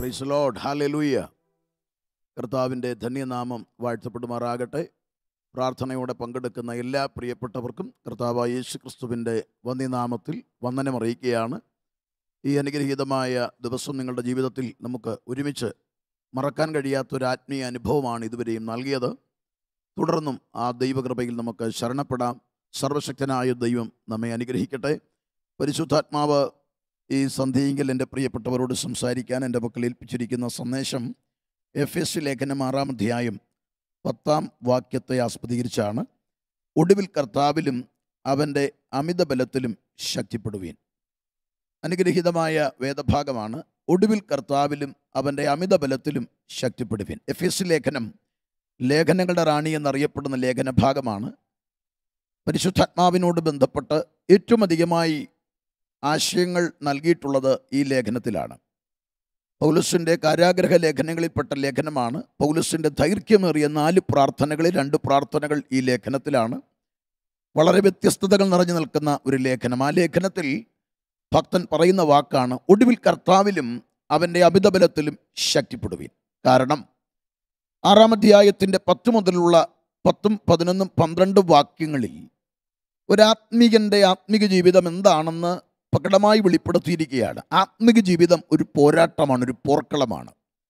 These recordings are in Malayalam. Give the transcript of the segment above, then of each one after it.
പ്രൈസ് ലോഡ് ഹാലലൂയ കർത്താവിൻ്റെ ധന്യനാമം വാഴ്ത്തപ്പെടുമാറാകട്ടെ പ്രാർത്ഥനയോടെ പങ്കെടുക്കുന്ന എല്ലാ പ്രിയപ്പെട്ടവർക്കും കർത്താവായ യേശു ക്രിസ്തുവിൻ്റെ വന്യനാമത്തിൽ വന്ദനമറിയിക്കുകയാണ് ഈ അനുഗ്രഹീതമായ ദിവസം നിങ്ങളുടെ ജീവിതത്തിൽ നമുക്ക് ഒരുമിച്ച് മറക്കാൻ കഴിയാത്തൊരു ആത്മീയ അനുഭവമാണ് ഇതുവരെയും നൽകിയത് തുടർന്നും ആ ദൈവകൃപയിൽ നമുക്ക് ശരണപ്പെടാം സർവശക്തനായ ദൈവം നമ്മെ അനുഗ്രഹിക്കട്ടെ പരിശുദ്ധാത്മാവ് ഈ സന്ധ്യയെങ്കിൽ എൻ്റെ പ്രിയപ്പെട്ടവരോട് സംസാരിക്കാൻ എൻ്റെ മക്കൾ ഏൽപ്പിച്ചിരിക്കുന്ന സന്ദേശം എഫ് എസ് ലേഖനം ആറാം അധ്യായം പത്താം വാക്യത്തെ ആസ്പദീകരിച്ചാണ് ഒടുവിൽ കർത്താവിലും അവൻ്റെ അമിത ബലത്തിലും ശക്തിപ്പെടുവീൻ അനുഗ്രഹീതമായ വേദഭാഗമാണ് ഒടുവിൽ കർത്താവിലും അവൻ്റെ അമിത ബലത്തിലും ശക്തിപ്പെടുവീൻ എഫ് എസ് ലേഖനം ലേഖനങ്ങളുടെ റാണി എന്നറിയപ്പെടുന്ന ലേഖന ഭാഗമാണ് പരിശുദ്ധാത്മാവിനോട് ബന്ധപ്പെട്ട് ഏറ്റവും അധികമായി ആശയങ്ങൾ നൽകിയിട്ടുള്ളത് ഈ ലേഖനത്തിലാണ് പൗലസിൻ്റെ കാരാഗ്രഹ ലേഖനങ്ങളിൽപ്പെട്ട ലേഖനമാണ് പൗലസിൻ്റെ ദൈർഘ്യമേറിയ നാല് പ്രാർത്ഥനകളിൽ രണ്ട് പ്രാർത്ഥനകൾ ഈ ലേഖനത്തിലാണ് വളരെ വ്യത്യസ്തതകൾ നിറഞ്ഞു നിൽക്കുന്ന ഒരു ലേഖനം ആ ലേഖനത്തിൽ ഭക്തൻ പറയുന്ന വാക്കാണ് ഒടുവിൽ കർത്താവിലും അവൻ്റെ അമിതബലത്തിലും ശക്തിപ്പെടുവീൻ കാരണം ആറാം അധ്യായത്തിൻ്റെ പത്ത് മുതലുള്ള പത്തും പതിനൊന്നും പന്ത്രണ്ടും വാക്യങ്ങളിൽ ഒരാത്മികൻ്റെ ആത്മിക ജീവിതം എന്താണെന്ന് പ്രകടമായി വെളിപ്പെടുത്തിയിരിക്കുകയാണ് ആത്മിക ജീവിതം ഒരു പോരാട്ടമാണ് ഒരു പോർക്കളമാണ്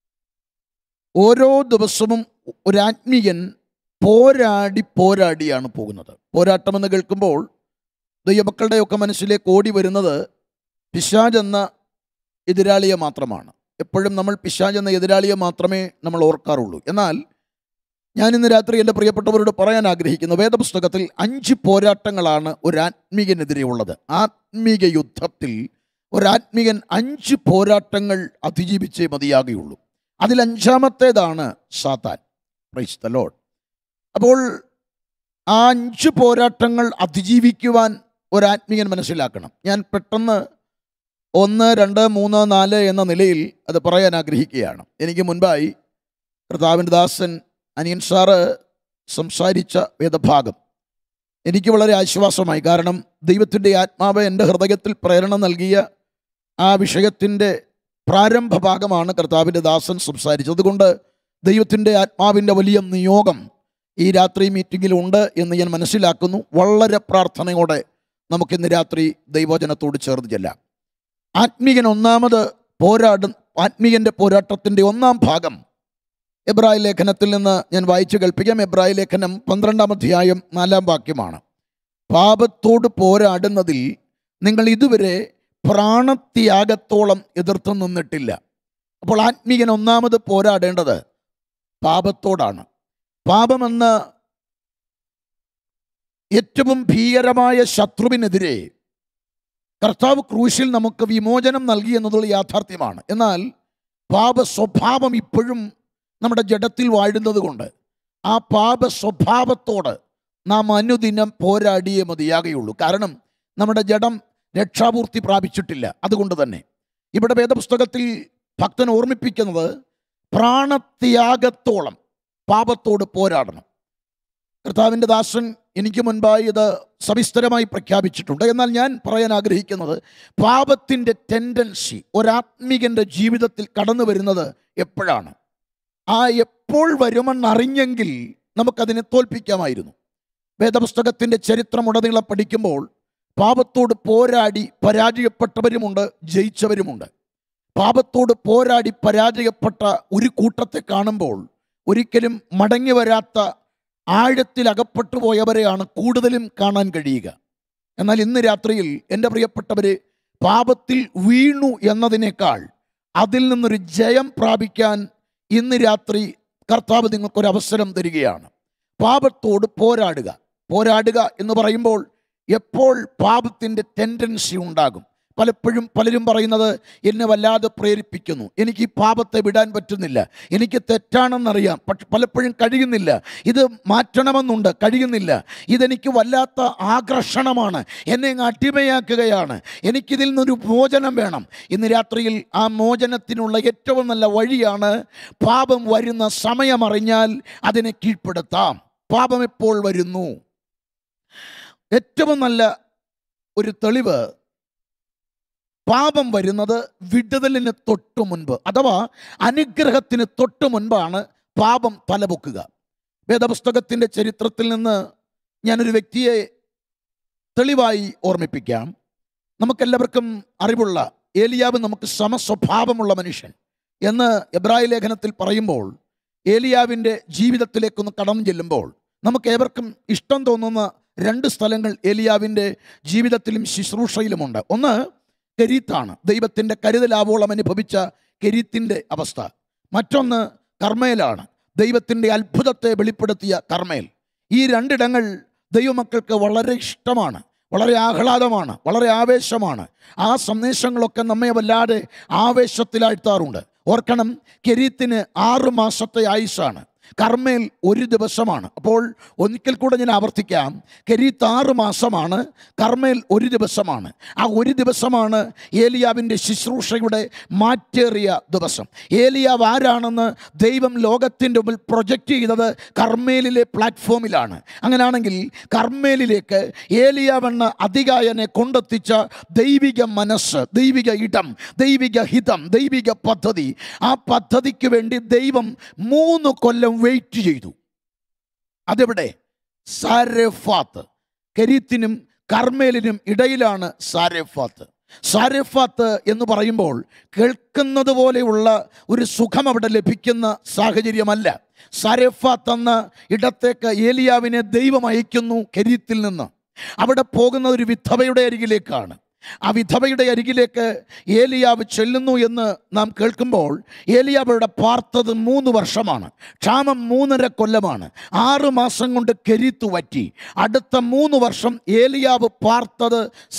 ഓരോ ദിവസവും ഒരാത്മീയൻ പോരാടി പോരാടിയാണ് പോകുന്നത് പോരാട്ടമെന്ന് കേൾക്കുമ്പോൾ ദൈവമക്കളുടെയൊക്കെ മനസ്സിലേക്ക് ഓടി വരുന്നത് പിശാജ് എന്ന എതിരാളിയെ മാത്രമാണ് എപ്പോഴും നമ്മൾ പിശാജ് എന്ന എതിരാളിയെ മാത്രമേ നമ്മൾ ഓർക്കാറുള്ളൂ എന്നാൽ ഞാൻ ഇന്ന് രാത്രി എൻ്റെ പ്രിയപ്പെട്ടവരോട് പറയാൻ ആഗ്രഹിക്കുന്നു വേദപുസ്തകത്തിൽ അഞ്ച് പോരാട്ടങ്ങളാണ് ഒരു ആത്മീകനെതിരെ ഉള്ളത് ആത്മീക യുദ്ധത്തിൽ ഒരാത്മീകൻ അഞ്ച് പോരാട്ടങ്ങൾ അതിജീവിച്ചേ മതിയാകുകയുള്ളൂ അതിൽ അഞ്ചാമത്തേതാണ് സാത്താൻ പ്രൈസ് ദ ലോഡ് അപ്പോൾ ആ അഞ്ച് പോരാട്ടങ്ങൾ അതിജീവിക്കുവാൻ ഒരാത്മീകൻ മനസ്സിലാക്കണം ഞാൻ പെട്ടെന്ന് ഒന്ന് രണ്ട് മൂന്ന് നാല് എന്ന നിലയിൽ അത് പറയാൻ ആഗ്രഹിക്കുകയാണ് എനിക്ക് മുൻപായി കർത്താവിൻ്റെ ദാസൻ അനിയൻ സാറ് സംസാരിച്ച വേദഭാഗം എനിക്ക് വളരെ ആശ്വാസമായി കാരണം ദൈവത്തിൻ്റെ ആത്മാവ് എൻ്റെ ഹൃദയത്തിൽ പ്രേരണ നൽകിയ ആ വിഷയത്തിൻ്റെ പ്രാരംഭ ഭാഗമാണ് കർത്താവിൻ്റെ ദാസൻ സംസാരിച്ചത് അതുകൊണ്ട് ദൈവത്തിൻ്റെ ആത്മാവിൻ്റെ വലിയ നിയോഗം ഈ രാത്രി മീറ്റിങ്ങിലുണ്ട് എന്ന് ഞാൻ മനസ്സിലാക്കുന്നു വളരെ പ്രാർത്ഥനയോടെ നമുക്കിന്ന് രാത്രി ദൈവജനത്തോട് ചേർന്ന് ചെല്ലാം ആത്മീയൻ ഒന്നാമത് പോരാടും ആത്മീയൻ്റെ പോരാട്ടത്തിൻ്റെ ഒന്നാം ഭാഗം എബ്രായ ലേഖനത്തിൽ നിന്ന് ഞാൻ വായിച്ചു കേൾപ്പിക്കാം എബ്രായ ലേഖനം പന്ത്രണ്ടാം അധ്യായം നാലാം വാക്യമാണ് പാപത്തോട് പോരാടുന്നതിൽ നിങ്ങൾ ഇതുവരെ പ്രാണത്യാഗത്തോളം എതിർത്ത് നിന്നിട്ടില്ല അപ്പോൾ ആത്മീയൻ ഒന്നാമത് പോരാടേണ്ടത് പാപത്തോടാണ് പാപമെന്ന ഏറ്റവും ഭീകരമായ ശത്രുവിനെതിരെ കർത്താവ് ക്രൂശിൽ നമുക്ക് വിമോചനം നൽകി എന്നുള്ള യാഥാർത്ഥ്യമാണ് എന്നാൽ പാപ സ്വഭാവം ഇപ്പോഴും നമ്മുടെ ജഡത്തിൽ വാഴുന്നത് കൊണ്ട് ആ പാപ സ്വഭാവത്തോട് നാം അനുദിനം പോരാടിയേ മതിയാകുകയുള്ളൂ കാരണം നമ്മുടെ ജഡം രക്ഷാപൂർത്തി പ്രാപിച്ചിട്ടില്ല അതുകൊണ്ട് തന്നെ ഇവിടെ വേദപുസ്തകത്തിൽ ഭക്തൻ ഓർമ്മിപ്പിക്കുന്നത് പ്രാണത്യാഗത്തോളം പാപത്തോട് പോരാടണം കർത്താവിൻ്റെ ദാസൻ എനിക്ക് മുൻപായി ഇത് സവിസ്തരമായി പ്രഖ്യാപിച്ചിട്ടുണ്ട് എന്നാൽ ഞാൻ പറയാൻ ആഗ്രഹിക്കുന്നത് പാപത്തിൻ്റെ ടെൻഡൻസി ഒരാത്മികൻ്റെ ജീവിതത്തിൽ കടന്നു വരുന്നത് എപ്പോഴാണ് ആ എപ്പോൾ വരുമെന്നറിഞ്ഞെങ്കിൽ നമുക്കതിനെ തോൽപ്പിക്കാമായിരുന്നു വേദപുസ്തകത്തിൻ്റെ ചരിത്രമുടനീളം പഠിക്കുമ്പോൾ പാപത്തോട് പോരാടി പരാജയപ്പെട്ടവരുമുണ്ട് ജയിച്ചവരുമുണ്ട് പാപത്തോട് പോരാടി പരാജയപ്പെട്ട ഒരു കൂട്ടത്തെ കാണുമ്പോൾ ഒരിക്കലും മടങ്ങി വരാത്ത ആഴത്തിൽ അകപ്പെട്ടു പോയവരെയാണ് കൂടുതലും കാണാൻ കഴിയുക എന്നാൽ ഇന്ന് രാത്രിയിൽ എൻ്റെ പ്രിയപ്പെട്ടവരെ പാപത്തിൽ വീണു എന്നതിനേക്കാൾ അതിൽ നിന്നൊരു ജയം പ്രാപിക്കാൻ ഇന്ന് രാത്രി കർത്താവ് നിങ്ങൾക്കൊരു അവസരം തരികയാണ് പാപത്തോട് പോരാടുക പോരാടുക എന്ന് പറയുമ്പോൾ എപ്പോൾ പാപത്തിൻ്റെ ടെൻഡൻസി ഉണ്ടാകും പലപ്പോഴും പലരും പറയുന്നത് എന്നെ വല്ലാതെ പ്രേരിപ്പിക്കുന്നു എനിക്ക് ഈ പാപത്തെ വിടാൻ പറ്റുന്നില്ല എനിക്ക് തെറ്റാണെന്നറിയാം പക്ഷെ പലപ്പോഴും കഴിയുന്നില്ല ഇത് മാറ്റണമെന്നുണ്ട് കഴിയുന്നില്ല ഇതെനിക്ക് വല്ലാത്ത ആകർഷണമാണ് എന്നെ അങ്ങ് അടിമയാക്കുകയാണ് എനിക്കിതിൽ നിന്നൊരു മോചനം വേണം ഇന്ന് രാത്രിയിൽ ആ മോചനത്തിനുള്ള ഏറ്റവും നല്ല വഴിയാണ് പാപം വരുന്ന സമയമറിഞ്ഞാൽ അതിനെ കീഴ്പ്പെടുത്താം പാപം എപ്പോൾ വരുന്നു ഏറ്റവും നല്ല ഒരു തെളിവ് പാപം വരുന്നത് വിടുതലിന് തൊട്ടു മുൻപ് അഥവാ അനുഗ്രഹത്തിന് തൊട്ടു മുൻപാണ് പാപം തലപൊക്കുക വേദപുസ്തകത്തിൻ്റെ ചരിത്രത്തിൽ നിന്ന് ഞാനൊരു വ്യക്തിയെ തെളിവായി ഓർമ്മിപ്പിക്കാം നമുക്കെല്ലാവർക്കും അറിവുള്ള ഏലിയാവ് നമുക്ക് സമസ്വഭാവമുള്ള മനുഷ്യൻ എന്ന് എബ്രായ ലേഖനത്തിൽ പറയുമ്പോൾ ഏലിയാവിൻ്റെ ജീവിതത്തിലേക്കൊന്ന് കടന്നു ചെല്ലുമ്പോൾ നമുക്ക് ഏവർക്കും ഇഷ്ടം തോന്നുന്ന രണ്ട് സ്ഥലങ്ങൾ ഏലിയാവിൻ്റെ ജീവിതത്തിലും ശുശ്രൂഷയിലുമുണ്ട് ഒന്ന് കെരീത്താണ് ദൈവത്തിൻ്റെ കരുതലാവോളം അനുഭവിച്ച കെരീത്തിൻ്റെ അവസ്ഥ മറ്റൊന്ന് കർമ്മേലാണ് ദൈവത്തിൻ്റെ അത്ഭുതത്തെ വെളിപ്പെടുത്തിയ കർമ്മേൽ ഈ രണ്ടിടങ്ങൾ ദൈവമക്കൾക്ക് വളരെ ഇഷ്ടമാണ് വളരെ ആഹ്ലാദമാണ് വളരെ ആവേശമാണ് ആ സന്ദേശങ്ങളൊക്കെ നമ്മെ വല്ലാതെ ആവേശത്തിലാഴ്ത്താറുണ്ട് ഓർക്കണം കെരീത്തിന് ആറ് മാസത്തെ ആയുസ്സാണ് കർമ്മേൽ ഒരു ദിവസമാണ് അപ്പോൾ ഒരിക്കൽ കൂടെ ഞാൻ ആവർത്തിക്കാം കെരീത്ത് ആറ് മാസമാണ് കർമ്മേൽ ഒരു ദിവസമാണ് ആ ഒരു ദിവസമാണ് ഏലിയാവിൻ്റെ ശുശ്രൂഷയുടെ മാറ്റേറിയ ദിവസം ഏലിയാവ് ആരാണെന്ന് ദൈവം ലോകത്തിൻ്റെ മുമ്പിൽ പ്രൊജക്റ്റ് ചെയ്തത് കർമ്മേലിലെ പ്ലാറ്റ്ഫോമിലാണ് അങ്ങനെയാണെങ്കിൽ കർമ്മേലിലേക്ക് ഏലിയാവെന്ന അധികായനെ കൊണ്ടെത്തിച്ച ദൈവിക മനസ്സ് ദൈവിക ഇടം ദൈവിക ഹിതം ദൈവിക പദ്ധതി ആ പദ്ധതിക്ക് വേണ്ടി ദൈവം മൂന്ന് കൊല്ലം വെയിറ്റ് ചെയ്തു അതെവിടെ സാരഫാത്ത് കരീത്തിനും കർമ്മേലിനും ഇടയിലാണ് സാരഫാത്ത് സാരഫാത്ത് എന്ന് പറയുമ്പോൾ കേൾക്കുന്നത് പോലെയുള്ള ഒരു സുഖം അവിടെ ലഭിക്കുന്ന സാഹചര്യമല്ല സാരഫാത്ത് എന്ന ഇടത്തേക്ക് ഏലിയാവിനെ ദൈവം അയക്കുന്നു കരീത്തിൽ നിന്ന് അവിടെ പോകുന്ന ഒരു വിധവയുടെ അരികിലേക്കാണ് ആ വിധവയുടെ അരികിലേക്ക് ഏലിയാവ് ചെല്ലുന്നു എന്ന് നാം കേൾക്കുമ്പോൾ ഏലിയാവ് അവിടെ പാർത്തത് മൂന്ന് വർഷമാണ് ക്ഷാമം മൂന്നര കൊല്ലമാണ് ആറ് മാസം കൊണ്ട് കെരീത്തു വറ്റി അടുത്ത മൂന്ന് വർഷം ഏലിയാവ് പാർത്തത്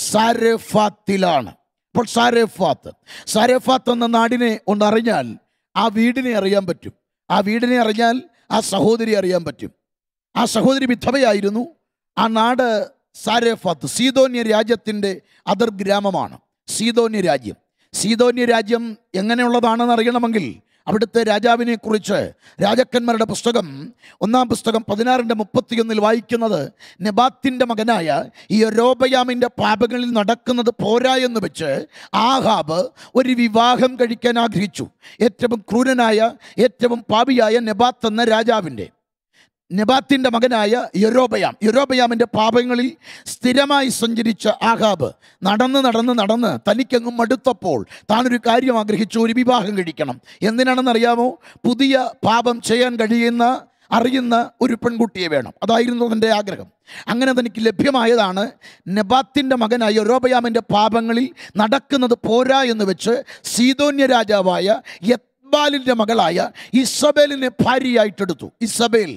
സാരഫാത്തിലാണ് അപ്പോൾ സാരഫാത്ത് സാരഫാത്ത് എന്ന നാടിനെ ഒന്നറിഞ്ഞാൽ ആ വീടിനെ അറിയാൻ പറ്റും ആ വീടിനെ അറിഞ്ഞാൽ ആ സഹോദരി അറിയാൻ പറ്റും ആ സഹോദരി വിധവയായിരുന്നു ആ നാട് സാരഫാത്ത് സീതോന്യ രാജ്യത്തിൻ്റെ അതിർ ഗ്രാമമാണ് സീതോന്യ രാജ്യം സീതോന്യ രാജ്യം എങ്ങനെയുള്ളതാണെന്ന് അറിയണമെങ്കിൽ അവിടുത്തെ രാജാവിനെ കുറിച്ച് രാജാക്കന്മാരുടെ പുസ്തകം ഒന്നാം പുസ്തകം പതിനാറിൻ്റെ മുപ്പത്തിയൊന്നിൽ വായിക്കുന്നത് നെബാത്തിൻ്റെ മകനായ ഈ രോബയാമിൻ്റെ പാപങ്ങളിൽ നടക്കുന്നത് പോരാ എന്ന് വെച്ച് ആഹാബ് ഒരു വിവാഹം കഴിക്കാൻ ആഗ്രഹിച്ചു ഏറ്റവും ക്രൂരനായ ഏറ്റവും പാപിയായ നെബാത്ത് എന്ന രാജാവിൻ്റെ നെബാത്തിൻ്റെ മകനായ യൊരോബയാം യൊരോബയാമിൻ്റെ പാപങ്ങളിൽ സ്ഥിരമായി സഞ്ചരിച്ച ആഹാബ് നടന്ന് നടന്ന് നടന്ന് തനിക്കങ്ങും മടുത്തപ്പോൾ താനൊരു കാര്യം ആഗ്രഹിച്ചു ഒരു വിവാഹം കഴിക്കണം എന്തിനാണെന്നറിയാമോ പുതിയ പാപം ചെയ്യാൻ കഴിയുന്ന അറിയുന്ന ഒരു പെൺകുട്ടിയെ വേണം അതായിരുന്നു തൻ്റെ ആഗ്രഹം അങ്ങനെ തനിക്ക് ലഭ്യമായതാണ് നെബാത്തിൻ്റെ മകനായ യൊരോബയാമിൻ്റെ പാപങ്ങളിൽ നടക്കുന്നത് പോരാ എന്ന് വെച്ച് സീതോന്യ രാജാവായ യത്ബാലിൻ്റെ മകളായ ഇസബേലിനെ ഭാര്യയായിട്ടെടുത്തു ഇസബേൽ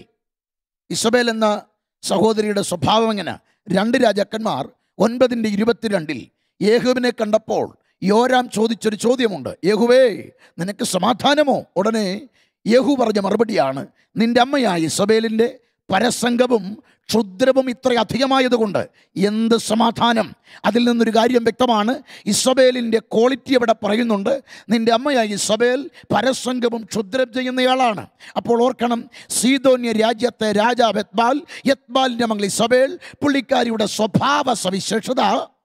ഇസബേൽ എന്ന സഹോദരിയുടെ സ്വഭാവം എങ്ങനെ രണ്ട് രാജാക്കന്മാർ ഒൻപതിൻ്റെ ഇരുപത്തിരണ്ടിൽ യേഹുവിനെ കണ്ടപ്പോൾ യോരാം ചോദിച്ചൊരു ചോദ്യമുണ്ട് യേഹുവേ നിനക്ക് സമാധാനമോ ഉടനെ യേഹു പറഞ്ഞ മറുപടിയാണ് നിന്റെ അമ്മയായ ഇസബേലിൻ്റെ പരസംഗവും ക്ഷുദ്രവും ഇത്ര അധികമായതുകൊണ്ട് എന്ത് സമാധാനം അതിൽ നിന്നൊരു കാര്യം വ്യക്തമാണ് ഇസബേലിൻ്റെ ക്വാളിറ്റി അവിടെ പറയുന്നുണ്ട് നിന്റെ അമ്മയായ ഇസബേൽ പരസംഗവും ക്ഷുദ്രം ചെയ്യുന്നയാളാണ് അപ്പോൾ ഓർക്കണം സീതോന്യ രാജ്യത്തെ രാജാവ് യത്ബാൽ യത്ബാലിൻ്റെ മകൾ ഇസബേൽ പുള്ളിക്കാരിയുടെ സ്വഭാവ സവിശേഷത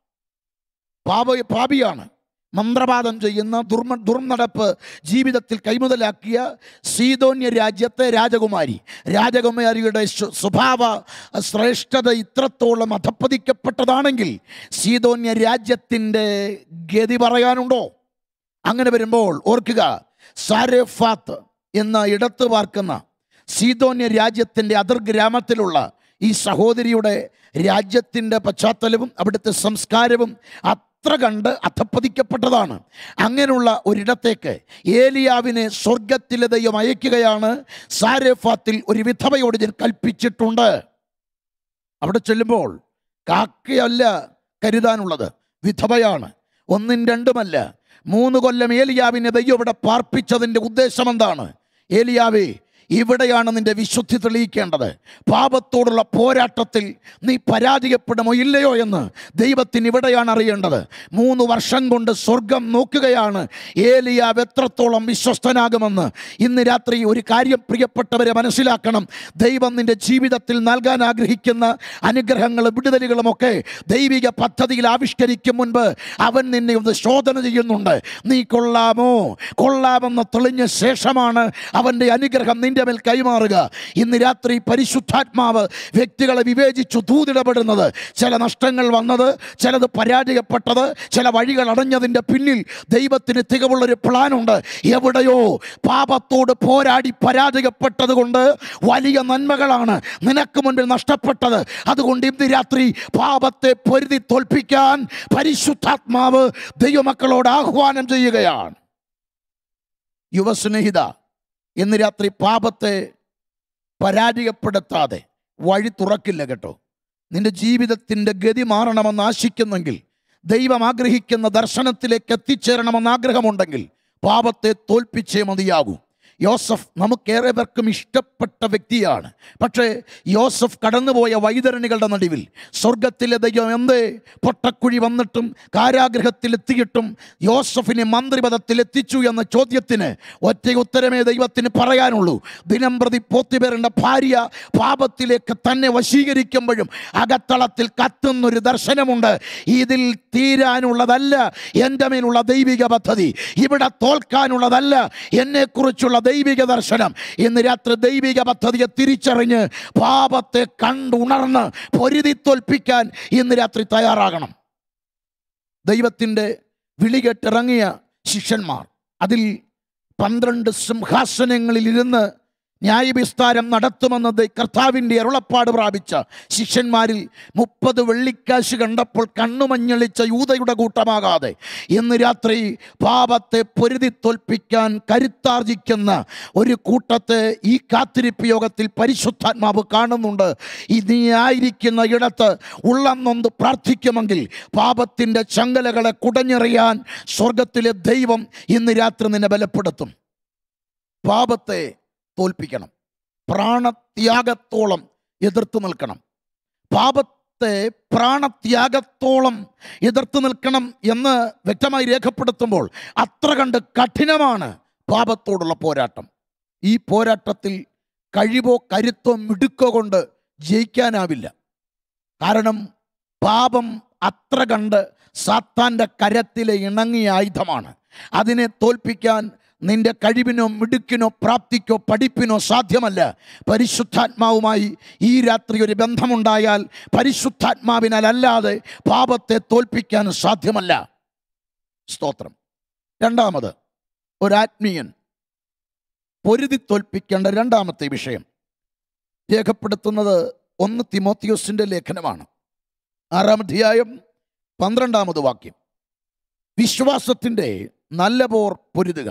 പാപ പാപിയാണ് മന്ത്രവാദം ചെയ്യുന്ന ദുർമ ദുർനടപ്പ് ജീവിതത്തിൽ കൈമുതലാക്കിയ സീതോന്യ രാജ്യത്തെ രാജകുമാരി രാജകുമാരിയുടെ സ്വ- സ്വഭാവ ശ്രേഷ്ഠത ഇത്രത്തോളം അധപ്പതിക്കപ്പെട്ടതാണെങ്കിൽ സീതോന്യ രാജ്യത്തിൻ്റെ ഗതി പറയാനുണ്ടോ അങ്ങനെ വരുമ്പോൾ ഓർക്കുക സാരഫാത്ത് എന്ന ഇടത്ത് പാർക്കുന്ന സീതോന്യ രാജ്യത്തിൻ്റെ അതിർ ഗ്രാമത്തിലുള്ള ഈ സഹോദരിയുടെ രാജ്യത്തിൻ്റെ പശ്ചാത്തലവും അവിടുത്തെ സംസ്കാരവും അത്ര കണ്ട് അധപ്പതിക്കപ്പെട്ടതാണ് അങ്ങനെയുള്ള ഒരിടത്തേക്ക് ഏലിയാവിനെ സ്വർഗത്തിലെ ദൈവം അയക്കുകയാണ് സാരഫാത്തിൽ ഒരു വിധവയോട് ഞാൻ കൽപ്പിച്ചിട്ടുണ്ട് അവിടെ ചെല്ലുമ്പോൾ കാക്കയല്ല കരുതാനുള്ളത് വിധവയാണ് ഒന്നും രണ്ടുമല്ല മൂന്ന് കൊല്ലം ഏലിയാവിനെ ദൈവം ഇവിടെ പാർപ്പിച്ചതിൻ്റെ ഉദ്ദേശം എന്താണ് ഏലിയാവേ ഇവിടെയാണ് നിന്റെ വിശുദ്ധി തെളിയിക്കേണ്ടത് പാപത്തോടുള്ള പോരാട്ടത്തിൽ നീ പരാജയപ്പെടുമോ ഇല്ലയോ എന്ന് ദൈവത്തിന് ഇവിടെയാണ് അറിയേണ്ടത് മൂന്ന് വർഷം കൊണ്ട് സ്വർഗം നോക്കുകയാണ് ഏലിയാവ് എത്രത്തോളം വിശ്വസ്തനാകുമെന്ന് ഇന്ന് രാത്രി ഒരു കാര്യം പ്രിയപ്പെട്ടവരെ മനസ്സിലാക്കണം ദൈവം നിന്റെ ജീവിതത്തിൽ നൽകാൻ ആഗ്രഹിക്കുന്ന അനുഗ്രഹങ്ങളും വിടുതലുകളും ഒക്കെ ദൈവിക പദ്ധതിയിൽ ആവിഷ്കരിക്കും മുൻപ് അവൻ നിന്നെ ഒന്ന് ശോധന ചെയ്യുന്നുണ്ട് നീ കൊള്ളാമോ കൊള്ളാമെന്ന് തെളിഞ്ഞ ശേഷമാണ് അവൻ്റെ അനുഗ്രഹം നിന്റെ മേൽ കൈമാറുക ഇന്ന് രാത്രി പരിശുദ്ധാത്മാവ് വ്യക്തികളെ വിവേചിച്ചു ദൂതിടപെടുന്നത് ചില നഷ്ടങ്ങൾ വന്നത് ചിലത് പരാജയപ്പെട്ടത് ചില വഴികൾ അടഞ്ഞതിൻ്റെ പിന്നിൽ ദൈവത്തിന് തികവുള്ളൊരു പ്ലാനുണ്ട് എവിടെയോ പാപത്തോട് പോരാടി പരാജയപ്പെട്ടത് കൊണ്ട് വലിയ നന്മകളാണ് നിനക്ക് മുൻപിൽ നഷ്ടപ്പെട്ടത് അതുകൊണ്ട് ഇന്ന് രാത്രി പാപത്തെ പൊരുതി തോൽപ്പിക്കാൻ പരിശുദ്ധാത്മാവ് ദൈവമക്കളോട് ആഹ്വാനം ചെയ്യുകയാണ് യുവസ്നേഹിത ഇന്ന് രാത്രി പാപത്തെ പരാജയപ്പെടുത്താതെ വഴി തുറക്കില്ല കേട്ടോ നിന്റെ ജീവിതത്തിൻ്റെ ഗതി മാറണമെന്ന് ആശിക്കുന്നെങ്കിൽ ദൈവം ആഗ്രഹിക്കുന്ന ദർശനത്തിലേക്ക് എത്തിച്ചേരണമെന്ന് ആഗ്രഹമുണ്ടെങ്കിൽ പാപത്തെ തോൽപ്പിച്ചേ മതിയാകൂ യോസഫ് നമുക്കേറെ പേർക്കും ഇഷ്ടപ്പെട്ട വ്യക്തിയാണ് പക്ഷേ യോസഫ് കടന്നുപോയ വൈതരണികളുടെ നടുവിൽ സ്വർഗത്തിലെ ദൈവം എന്തേ പൊട്ടക്കുഴി വന്നിട്ടും കാരാഗ്രഹത്തിൽ എത്തിയിട്ടും യോസഫിനെ മന്ത്രിപദത്തിൽ എത്തിച്ചു എന്ന ചോദ്യത്തിന് ഒറ്റ ഉത്തരമേ ദൈവത്തിന് പറയാനുള്ളൂ ദിനം പ്രതി പോത്തിപേരേണ്ട ഭാര്യ പാപത്തിലേക്ക് തന്നെ വശീകരിക്കുമ്പോഴും അകത്തളത്തിൽ കത്തുന്നൊരു ദർശനമുണ്ട് ഇതിൽ തീരാനുള്ളതല്ല എൻ്റെ മേലുള്ള ദൈവിക പദ്ധതി ഇവിടെ തോൽക്കാനുള്ളതല്ല എന്നെക്കുറിച്ചുള്ള ദൈവിക ദർശനം ഇന്ന് രാത്രി ദൈവിക പദ്ധതിയെ തിരിച്ചറിഞ്ഞ് പാപത്തെ കണ്ടുണർന്ന് പൊരുതി തോൽപ്പിക്കാൻ ഇന്ന് രാത്രി തയ്യാറാകണം ദൈവത്തിൻ്റെ വിളി കേട്ടിറങ്ങിയ ശിഷ്യന്മാർ അതിൽ പന്ത്രണ്ട് സിംഹാസനങ്ങളിൽ ഇരുന്ന് ന്യായവിസ്താരം നടത്തുമെന്ന് ദൈ- കർത്താവിൻ്റെ അരുളപ്പാട് പ്രാപിച്ച ശിഷ്യന്മാരിൽ മുപ്പത് വെള്ളിക്കാശ് കണ്ടപ്പോൾ കണ്ണുമഞ്ഞളിച്ച യൂതയുടെ കൂട്ടമാകാതെ ഇന്ന് രാത്രി പാപത്തെ പൊരുതി തോൽപ്പിക്കാൻ കരുത്താർജിക്കുന്ന ഒരു കൂട്ടത്തെ ഈ കാത്തിരിപ്പ് യോഗത്തിൽ പരിശുദ്ധാത്മാവ് കാണുന്നുണ്ട് ഈ നീ ആയിരിക്കുന്ന ഇടത്ത് ഉള്ളം നൊന്ത് പ്രാർത്ഥിക്കുമെങ്കിൽ പാപത്തിൻ്റെ ചങ്ങലകളെ കുടഞ്ഞെറിയാൻ സ്വർഗത്തിലെ ദൈവം ഇന്ന് രാത്രി നിന്നെ ബലപ്പെടുത്തും പാപത്തെ തോൽപ്പിക്കണം പ്രാണത്യാഗത്തോളം എതിർത്ത് നിൽക്കണം പാപത്തെ പ്രാണത്യാഗത്തോളം എതിർത്ത് നിൽക്കണം എന്ന് വ്യക്തമായി രേഖപ്പെടുത്തുമ്പോൾ അത്ര കണ്ട് കഠിനമാണ് പാപത്തോടുള്ള പോരാട്ടം ഈ പോരാട്ടത്തിൽ കഴിവോ കരുത്തോ മിടുക്കോ കൊണ്ട് ജയിക്കാനാവില്ല കാരണം പാപം അത്ര കണ്ട് സാത്താൻ്റെ കരത്തിലെ ഇണങ്ങിയ ആയുധമാണ് അതിനെ തോൽപ്പിക്കാൻ നിന്റെ കഴിവിനോ മിടുക്കിനോ പ്രാപ്തിക്കോ പഠിപ്പിനോ സാധ്യമല്ല പരിശുദ്ധാത്മാവുമായി ഈ രാത്രി ഒരു ബന്ധമുണ്ടായാൽ പരിശുദ്ധാത്മാവിനാൽ അല്ലാതെ പാപത്തെ തോൽപ്പിക്കാൻ സാധ്യമല്ല സ്തോത്രം രണ്ടാമത് ഒരാത്മീയൻ പൊരുതി തോൽപ്പിക്കേണ്ട രണ്ടാമത്തെ വിഷയം രേഖപ്പെടുത്തുന്നത് ഒന്ന് തിമോത്തിയോസിൻ്റെ ലേഖനമാണ് ആറാം അധ്യായം പന്ത്രണ്ടാമത് വാക്യം വിശ്വാസത്തിൻ്റെ നല്ല പോർ പൊരുതുക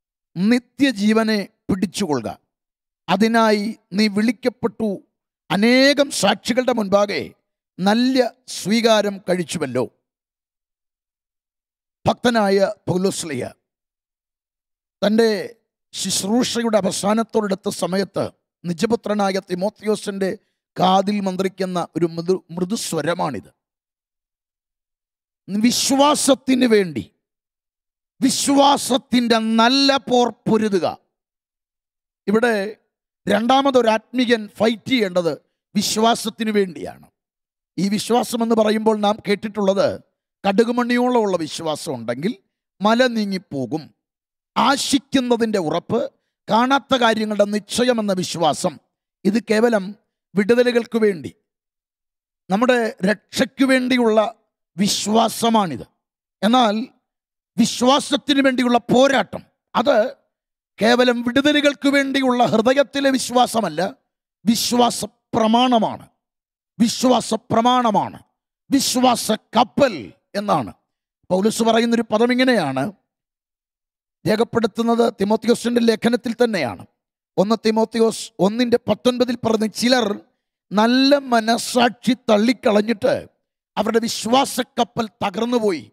നിത്യജീവനെ പിടിച്ചുകൊള്ളുക അതിനായി നീ വിളിക്കപ്പെട്ടു അനേകം സാക്ഷികളുടെ മുൻപാകെ നല്ല സ്വീകാരം കഴിച്ചുവല്ലോ ഭക്തനായ പൗലോസ്ലിയ തൻ്റെ ശുശ്രൂഷയുടെ അവസാനത്തോടെടുത്ത സമയത്ത് നിജപുത്രനായ തിമോത്തിയോസിൻ്റെ കാതിൽ മന്ത്രിക്കുന്ന ഒരു മൃദു മൃദുസ്വരമാണിത് വിശ്വാസത്തിന് വേണ്ടി വിശ്വാസത്തിൻ്റെ നല്ല പോർ പൊരുതുക ഇവിടെ രണ്ടാമതൊരു ആത്മീയൻ ഫൈറ്റ് ചെയ്യേണ്ടത് വിശ്വാസത്തിന് വേണ്ടിയാണ് ഈ വിശ്വാസം എന്ന് പറയുമ്പോൾ നാം കേട്ടിട്ടുള്ളത് കടുകുമണിയോളമുള്ള വിശ്വാസം ഉണ്ടെങ്കിൽ മല നീങ്ങിപ്പോകും ആശിക്കുന്നതിൻ്റെ ഉറപ്പ് കാണാത്ത കാര്യങ്ങളുടെ നിശ്ചയമെന്ന വിശ്വാസം ഇത് കേവലം വിടുതലുകൾക്ക് വേണ്ടി നമ്മുടെ രക്ഷയ്ക്ക് വേണ്ടിയുള്ള വിശ്വാസമാണിത് എന്നാൽ വിശ്വാസത്തിന് വേണ്ടിയുള്ള പോരാട്ടം അത് കേവലം വിടുതലുകൾക്ക് വേണ്ടിയുള്ള ഹൃദയത്തിലെ വിശ്വാസമല്ല വിശ്വാസ പ്രമാണമാണ് വിശ്വാസ പ്രമാണമാണ് വിശ്വാസ കപ്പൽ എന്നാണ് പൗലസ് പറയുന്നൊരു പദം ഇങ്ങനെയാണ് രേഖപ്പെടുത്തുന്നത് തിമോത്തിയോസിന്റെ ലേഖനത്തിൽ തന്നെയാണ് ഒന്ന് തിമോത്തിയോസ് ഒന്നിൻ്റെ പത്തൊൻപതിൽ പറഞ്ഞ് ചിലർ നല്ല മനസാക്ഷി തള്ളിക്കളഞ്ഞിട്ട് അവരുടെ വിശ്വാസക്കപ്പൽ തകർന്നുപോയി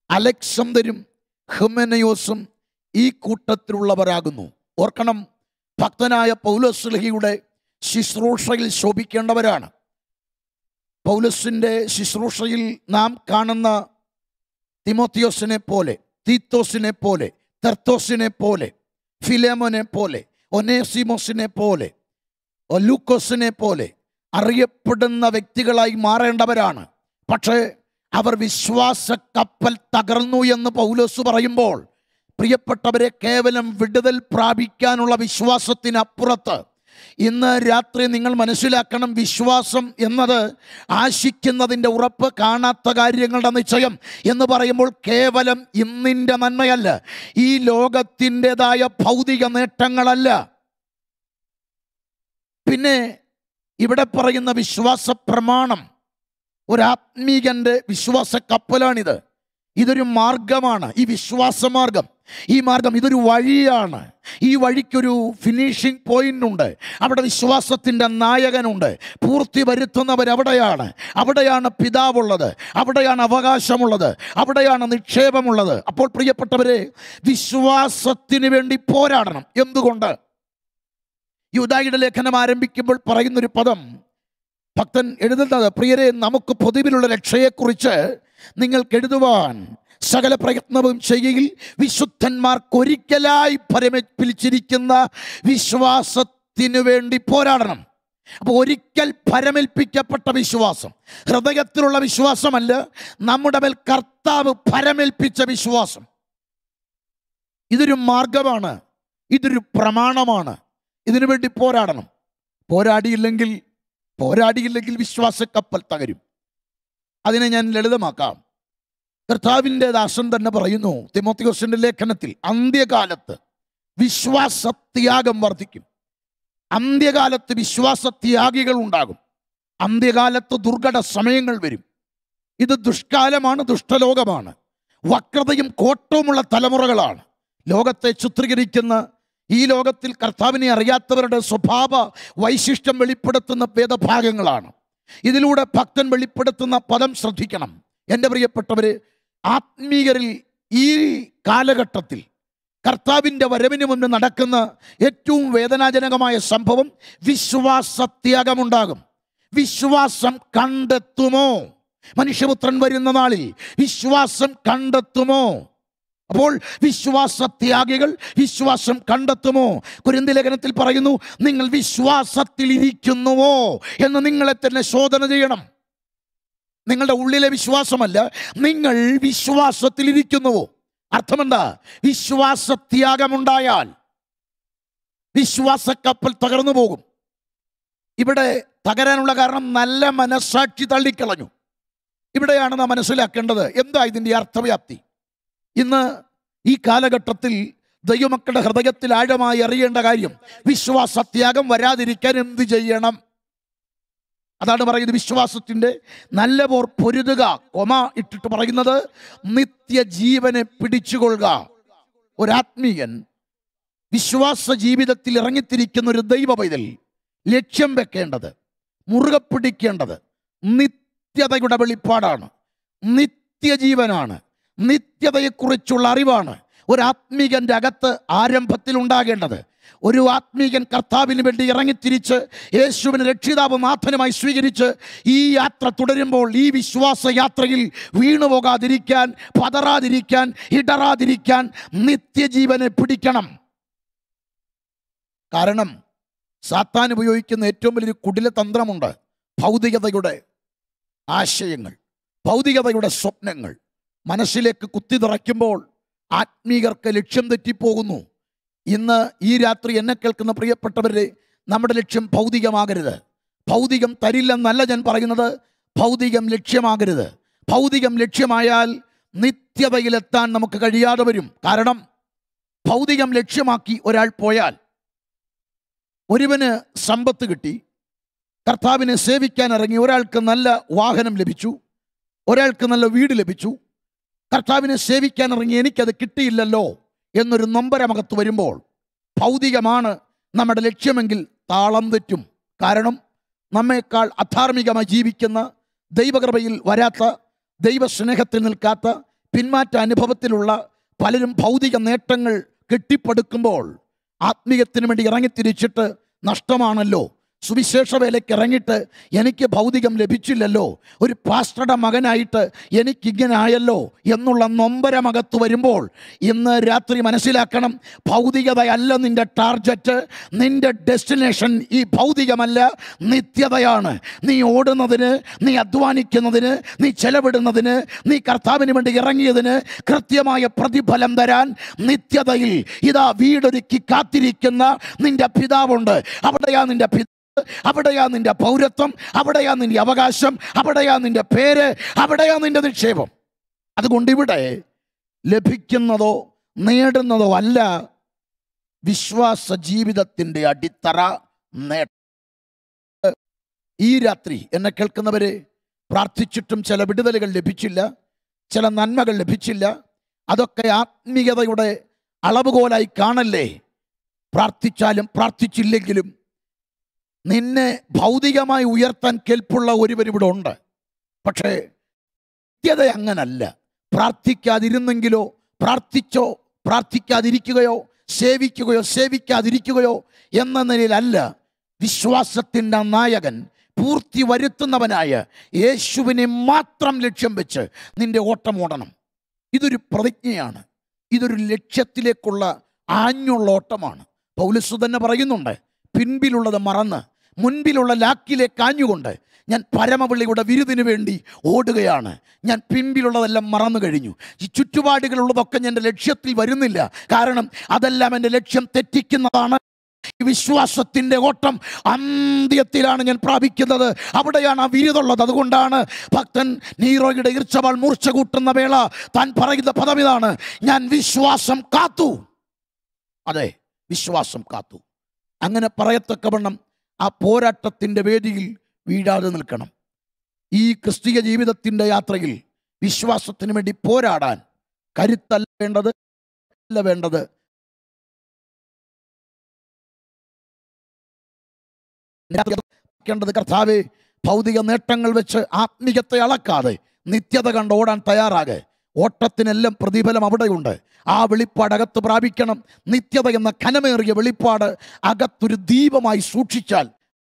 അലക്സന്തരും ഹുമനയോസും ഈ കൂട്ടത്തിലുള്ളവരാകുന്നു ഓർക്കണം ഭക്തനായ പൗലോസ്ലിഹിയുടെ ശുശ്രൂഷയിൽ ശോഭിക്കേണ്ടവരാണ് പൗലസിൻ്റെ ശുശ്രൂഷയിൽ നാം കാണുന്ന തിമോത്തിയോസിനെ പോലെ തീത്തോസിനെ പോലെ തെർത്തോസിനെ പോലെ ഫിലേമോനെ പോലെ ഒനേസിമോസിനെ പോലെ ലൂക്കോസിനെ പോലെ അറിയപ്പെടുന്ന വ്യക്തികളായി മാറേണ്ടവരാണ് പക്ഷേ അവർ വിശ്വാസ കപ്പൽ തകർന്നു എന്ന് പൗലോസ് പറയുമ്പോൾ പ്രിയപ്പെട്ടവരെ കേവലം വിടുതൽ പ്രാപിക്കാനുള്ള വിശ്വാസത്തിനപ്പുറത്ത് ഇന്ന് രാത്രി നിങ്ങൾ മനസ്സിലാക്കണം വിശ്വാസം എന്നത് ആശിക്കുന്നതിൻ്റെ ഉറപ്പ് കാണാത്ത കാര്യങ്ങളുടെ നിശ്ചയം എന്ന് പറയുമ്പോൾ കേവലം ഇന്നിൻ്റെ നന്മയല്ല ഈ ലോകത്തിൻ്റെതായ ഭൗതിക നേട്ടങ്ങളല്ല പിന്നെ ഇവിടെ പറയുന്ന വിശ്വാസ പ്രമാണം ഒരാത്മീകന്റെ വിശ്വാസ കപ്പലാണിത് ഇതൊരു മാർഗമാണ് ഈ വിശ്വാസമാർഗം ഈ മാർഗം ഇതൊരു വഴിയാണ് ഈ വഴിക്കൊരു ഫിനിഷിംഗ് പോയിന്റ് ഉണ്ട് അവിടെ വിശ്വാസത്തിൻ്റെ നായകനുണ്ട് പൂർത്തി വരുത്തുന്നവർ അവിടെയാണ് അവിടെയാണ് പിതാവുള്ളത് അവിടെയാണ് അവകാശമുള്ളത് അവിടെയാണ് നിക്ഷേപമുള്ളത് അപ്പോൾ പ്രിയപ്പെട്ടവരെ വിശ്വാസത്തിന് വേണ്ടി പോരാടണം എന്തുകൊണ്ട് യുദായുടെ ലേഖനം ആരംഭിക്കുമ്പോൾ പറയുന്നൊരു പദം ഭക്തൻ എഴുതുന്നത് പ്രിയരെ നമുക്ക് പൊതുവിലുള്ള രക്ഷയെക്കുറിച്ച് നിങ്ങൾക്ക് എഴുതുവാൻ സകല പ്രയത്നവും ചെയ്യയിൽ വിശുദ്ധന്മാർക്കൊരിക്കലായി പരമേൽപ്പിച്ചിരിക്കുന്ന വിശ്വാസത്തിനു വേണ്ടി പോരാടണം അപ്പോൾ ഒരിക്കൽ പരമേൽപ്പിക്കപ്പെട്ട വിശ്വാസം ഹൃദയത്തിലുള്ള വിശ്വാസമല്ല നമ്മുടെ മേൽ കർത്താവ് പരമേൽപ്പിച്ച വിശ്വാസം ഇതൊരു മാർഗമാണ് ഇതൊരു പ്രമാണമാണ് ഇതിനു വേണ്ടി പോരാടണം പോരാടിയില്ലെങ്കിൽ പോരാടിയില്ലെങ്കിൽ വിശ്വാസ കപ്പൽ തകരും അതിനെ ഞാൻ ലളിതമാക്കാം കർത്താവിൻ്റെ ദാസൻ തന്നെ പറയുന്നു തിമോത്തിയോസിന്റെ ലേഖനത്തിൽ അന്ത്യകാലത്ത് വിശ്വാസത്യാഗം വർദ്ധിക്കും അന്ത്യകാലത്ത് വിശ്വാസത്യാഗികൾ ഉണ്ടാകും അന്ത്യകാലത്ത് ദുർഘട സമയങ്ങൾ വരും ഇത് ദുഷ്കാലമാണ് ദുഷ്ടലോകമാണ് വക്രതയും കോട്ടവുമുള്ള തലമുറകളാണ് ലോകത്തെ ചിത്രീകരിക്കുന്ന ഈ ലോകത്തിൽ കർത്താവിനെ അറിയാത്തവരുടെ സ്വഭാവ വൈശിഷ്ട്യം വെളിപ്പെടുത്തുന്ന വേദഭാഗങ്ങളാണ് ഇതിലൂടെ ഭക്തൻ വെളിപ്പെടുത്തുന്ന പദം ശ്രദ്ധിക്കണം എൻ്റെ പ്രിയപ്പെട്ടവര് ആത്മീയരിൽ ഈ കാലഘട്ടത്തിൽ കർത്താവിൻ്റെ വരവിന് മുമ്പ് നടക്കുന്ന ഏറ്റവും വേദനാജനകമായ സംഭവം വിശ്വാസത്യാഗമുണ്ടാകും വിശ്വാസം കണ്ടെത്തുമോ മനുഷ്യപുത്രൻ വരുന്ന നാളിൽ വിശ്വാസം കണ്ടെത്തുമോ അപ്പോൾ വിശ്വാസത്യാഗികൾ വിശ്വാസം കണ്ടെത്തുമോ കുരിന്തി ലേഖനത്തിൽ പറയുന്നു നിങ്ങൾ വിശ്വാസത്തിൽ ഇരിക്കുന്നുവോ എന്ന് നിങ്ങളെ തന്നെ ശോധന ചെയ്യണം നിങ്ങളുടെ ഉള്ളിലെ വിശ്വാസമല്ല നിങ്ങൾ വിശ്വാസത്തിൽ ഇരിക്കുന്നുവോ അർത്ഥമെന്താ വിശ്വാസത്യാഗമുണ്ടായാൽ വിശ്വാസക്കപ്പൽ തകർന്നു പോകും ഇവിടെ തകരാനുള്ള കാരണം നല്ല മനസ്സാക്ഷി തള്ളിക്കളഞ്ഞു ഇവിടെയാണ് നാം മനസ്സിലാക്കേണ്ടത് എന്താ ഇതിൻ്റെ അർത്ഥവ്യാപ്തി ഇന്ന് ഈ കാലഘട്ടത്തിൽ ദൈവമക്കളുടെ ഹൃദയത്തിൽ ആഴമായി അറിയേണ്ട കാര്യം വിശ്വാസത്യാഗം വരാതിരിക്കാൻ എന്ത് ചെയ്യണം അതാണ് പറയുന്നത് വിശ്വാസത്തിൻ്റെ നല്ല പോർ പൊരുതുക കൊമ ഇട്ടിട്ട് പറയുന്നത് നിത്യജീവനെ പിടിച്ചുകൊള്ളുക ഒരാത്മീയൻ വിശ്വാസ ജീവിതത്തിൽ ഇറങ്ങിത്തിരിക്കുന്ന ഒരു ദൈവ പൈതൽ ലക്ഷ്യം വെക്കേണ്ടത് മുറുകെ പിടിക്കേണ്ടത് നിത്യതയുടെ വെളിപ്പാടാണ് നിത്യജീവനാണ് നിത്യതയെക്കുറിച്ചുള്ള അറിവാണ് ഒരു ആത്മീകന്റെ അകത്ത് ആരംഭത്തിൽ ഉണ്ടാകേണ്ടത് ഒരു ആത്മീകൻ കർത്താവിന് വേണ്ടി ഇറങ്ങിത്തിരിച്ച് യേശുവിന് രക്ഷിതാവ് നാഥനുമായി സ്വീകരിച്ച് ഈ യാത്ര തുടരുമ്പോൾ ഈ വിശ്വാസ യാത്രയിൽ വീണുപോകാതിരിക്കാൻ പതറാതിരിക്കാൻ ഇടറാതിരിക്കാൻ നിത്യജീവനെ പിടിക്കണം കാരണം സാത്താൻ ഉപയോഗിക്കുന്ന ഏറ്റവും വലിയൊരു കുടില തന്ത്രമുണ്ട് ഭൗതികതയുടെ ആശയങ്ങൾ ഭൗതികതയുടെ സ്വപ്നങ്ങൾ മനസ്സിലേക്ക് കുത്തി നിറയ്ക്കുമ്പോൾ ആത്മീകർക്ക് ലക്ഷ്യം തെറ്റിപ്പോകുന്നു ഇന്ന് ഈ രാത്രി എന്നെ കേൾക്കുന്ന പ്രിയപ്പെട്ടവരെ നമ്മുടെ ലക്ഷ്യം ഭൗതികമാകരുത് ഭൗതികം തരില്ലെന്നല്ല ഞാൻ പറയുന്നത് ഭൗതികം ലക്ഷ്യമാകരുത് ഭൗതികം ലക്ഷ്യമായാൽ നിത്യതയിലെത്താൻ നമുക്ക് കഴിയാതെ വരും കാരണം ഭൗതികം ലക്ഷ്യമാക്കി ഒരാൾ പോയാൽ ഒരുവന് സമ്പത്ത് കിട്ടി കർത്താവിനെ സേവിക്കാൻ ഇറങ്ങി ഒരാൾക്ക് നല്ല വാഹനം ലഭിച്ചു ഒരാൾക്ക് നല്ല വീട് ലഭിച്ചു കർത്താവിനെ സേവിക്കാൻ ഇറങ്ങി എനിക്കത് കിട്ടിയില്ലല്ലോ എന്നൊരു നൊമ്പരമകത്ത് വരുമ്പോൾ ഭൗതികമാണ് നമ്മുടെ ലക്ഷ്യമെങ്കിൽ താളം തെറ്റും കാരണം നമ്മേക്കാൾ അധാർമികമായി ജീവിക്കുന്ന ദൈവകൃപയിൽ വരാത്ത ദൈവസ്നേഹത്തിൽ നിൽക്കാത്ത പിന്മാറ്റ അനുഭവത്തിലുള്ള പലരും ഭൗതിക നേട്ടങ്ങൾ കെട്ടിപ്പടുക്കുമ്പോൾ ആത്മീയത്തിന് വേണ്ടി ഇറങ്ങിത്തിരിച്ചിട്ട് നഷ്ടമാണല്ലോ സുവിശേഷ വേലയ്ക്ക് ഇറങ്ങിയിട്ട് എനിക്ക് ഭൗതികം ലഭിച്ചില്ലല്ലോ ഒരു പാസ്റ്ററുടെ മകനായിട്ട് എനിക്കിങ്ങനെ ആയല്ലോ എന്നുള്ള നൊമ്പരമകത്ത് വരുമ്പോൾ ഇന്ന് രാത്രി മനസ്സിലാക്കണം ഭൗതികതയല്ല നിന്റെ ടാർജറ്റ് നിന്റെ ഡെസ്റ്റിനേഷൻ ഈ ഭൗതികമല്ല നിത്യതയാണ് നീ ഓടുന്നതിന് നീ അധ്വാനിക്കുന്നതിന് നീ ചെലവിടുന്നതിന് നീ കർത്താവിന് വേണ്ടി ഇറങ്ങിയതിന് കൃത്യമായ പ്രതിഫലം തരാൻ നിത്യതയിൽ ഇതാ വീടൊരുക്കി കാത്തിരിക്കുന്ന നിന്റെ പിതാവുണ്ട് അവിടെയാ നിന്റെ പിതാവ് അവിടെയാ നിന്റെ പൗരത്വം അവിടെയാ നിന്റെ അവകാശം അവിടെയാ നിന്റെ പേര് അവിടെയാ നിന്റെ നിക്ഷേപം അതുകൊണ്ട് ഇവിടെ ലഭിക്കുന്നതോ നേടുന്നതോ അല്ല വിശ്വാസ ജീവിതത്തിൻ്റെ അടിത്തറ നേട്ട ഈ രാത്രി എന്നെ കേൾക്കുന്നവരെ പ്രാർത്ഥിച്ചിട്ടും ചില വിടുതലുകൾ ലഭിച്ചില്ല ചില നന്മകൾ ലഭിച്ചില്ല അതൊക്കെ ആത്മീയതയുടെ അളവുകോലായി കാണല്ലേ പ്രാർത്ഥിച്ചാലും പ്രാർത്ഥിച്ചില്ലെങ്കിലും നിന്നെ ഭൗതികമായി ഉയർത്താൻ കെൽപ്പുള്ള ഒരുവർ ഇവിടെ ഉണ്ട് പക്ഷേ നിത്യത അങ്ങനല്ല പ്രാർത്ഥിക്കാതിരുന്നെങ്കിലോ പ്രാർത്ഥിച്ചോ പ്രാർത്ഥിക്കാതിരിക്കുകയോ സേവിക്കുകയോ സേവിക്കാതിരിക്കുകയോ എന്ന നിലയിലല്ല വിശ്വാസത്തിൻ്റെ നായകൻ പൂർത്തി വരുത്തുന്നവനായ യേശുവിനെ മാത്രം ലക്ഷ്യം വെച്ച് നിന്റെ ഓട്ടം ഓടണം ഇതൊരു പ്രതിജ്ഞയാണ് ഇതൊരു ലക്ഷ്യത്തിലേക്കുള്ള ആഞ്ഞുള്ള ഓട്ടമാണ് പൗലസ് തന്നെ പറയുന്നുണ്ട് പിൻപിലുള്ളത് മറന്ന് മുൻപിലുള്ള ലാക്കിലേക്ക് ആഞ്ഞുകൊണ്ട് ഞാൻ പരമവിളിയുടെ വിരുദിനു വേണ്ടി ഓടുകയാണ് ഞാൻ പിൻപിലുള്ളതെല്ലാം മറന്നു കഴിഞ്ഞു ഈ ചുറ്റുപാടുകളുള്ളതൊക്കെ എൻ്റെ ലക്ഷ്യത്തിൽ വരുന്നില്ല കാരണം അതെല്ലാം എൻ്റെ ലക്ഷ്യം തെറ്റിക്കുന്നതാണ് ഈ വിശ്വാസത്തിന്റെ ഓട്ടം അന്ത്യത്തിലാണ് ഞാൻ പ്രാപിക്കുന്നത് അവിടെയാണ് ആ വിരുതുള്ളത് അതുകൊണ്ടാണ് ഭക്തൻ നീറോയുടെ ഈർച്ചവാൾ മൂർച്ച കൂട്ടുന്ന വേള താൻ പറയുന്ന പദം ഇതാണ് ഞാൻ വിശ്വാസം കാത്തു അതെ വിശ്വാസം കാത്തു അങ്ങനെ പറയത്തക്കവണ്ണം ആ പോരാട്ടത്തിൻ്റെ വേദിയിൽ വീഴാതെ നിൽക്കണം ഈ ക്രിസ്തീയ ജീവിതത്തിൻ്റെ യാത്രയിൽ വിശ്വാസത്തിന് വേണ്ടി പോരാടാൻ കരുത്തല്ല വേണ്ടത് അല്ല വേണ്ടത് േണ്ടത് കർത്താവെ ഭൗതിക നേട്ടങ്ങൾ വെച്ച് ആത്മീയത്തെ അളക്കാതെ നിത്യത കണ്ട് ഓടാൻ തയ്യാറാകെ ഓട്ടത്തിനെല്ലാം പ്രതിഫലം അവിടെയുണ്ട് ആ വെളിപ്പാട് അകത്ത് പ്രാപിക്കണം നിത്യത എന്ന ഘനമേറിയ വെളിപ്പാട് അകത്തൊരു ദീപമായി സൂക്ഷിച്ചാൽ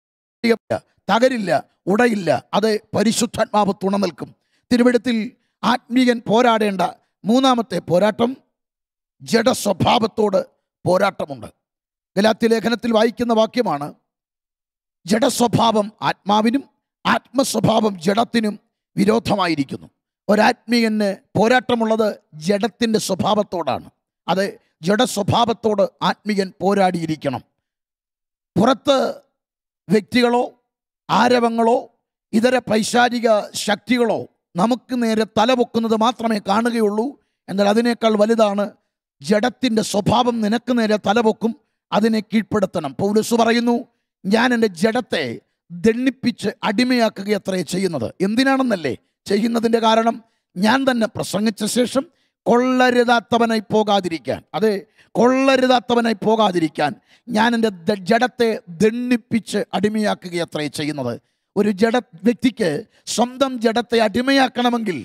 തകരില്ല ഉടയില്ല അത് പരിശുദ്ധാത്മാവ് തുണ നിൽക്കും തിരുവിടത്തിൽ ആത്മീയൻ പോരാടേണ്ട മൂന്നാമത്തെ പോരാട്ടം ജഡസ്വഭാവത്തോട് പോരാട്ടമുണ്ട് ഗലാത്തി ലേഖനത്തിൽ വായിക്കുന്ന വാക്യമാണ് ജഡസ്വഭാവം ആത്മാവിനും ആത്മസ്വഭാവം ജഡത്തിനും വിരോധമായിരിക്കുന്നു ഒരാത്മീയന് പോരാട്ടമുള്ളത് ജഡത്തിൻ്റെ സ്വഭാവത്തോടാണ് അത് ജഡസ്വഭാവത്തോട് ആത്മീയൻ പോരാടിയിരിക്കണം പുറത്ത് വ്യക്തികളോ ആരവങ്ങളോ ഇതര പൈശാചിക ശക്തികളോ നമുക്ക് നേരെ തലപൊക്കുന്നത് മാത്രമേ കാണുകയുള്ളൂ എന്നാൽ അതിനേക്കാൾ വലുതാണ് ജഡത്തിൻ്റെ സ്വഭാവം നിനക്ക് നേരെ തലപൊക്കും അതിനെ കീഴ്പ്പെടുത്തണം പൗലസ് പറയുന്നു ഞാൻ എൻ്റെ ജഡത്തെ ദണ്ണിപ്പിച്ച് അടിമയാക്കുക അത്രേ ചെയ്യുന്നത് എന്തിനാണെന്നല്ലേ ചെയ്യുന്നതിൻ്റെ കാരണം ഞാൻ തന്നെ പ്രസംഗിച്ച ശേഷം കൊള്ളരുതാത്തവനായി പോകാതിരിക്കാൻ അതെ കൊള്ളരുതാത്തവനായി പോകാതിരിക്കാൻ ഞാൻ എൻ്റെ ദ- ജഡത്തെ ദണ്ണിപ്പിച്ച് അടിമയാക്കുക അത്രേ ചെയ്യുന്നത് ഒരു ജഡ വ്യക്തിക്ക് സ്വന്തം ജഡത്തെ അടിമയാക്കണമെങ്കിൽ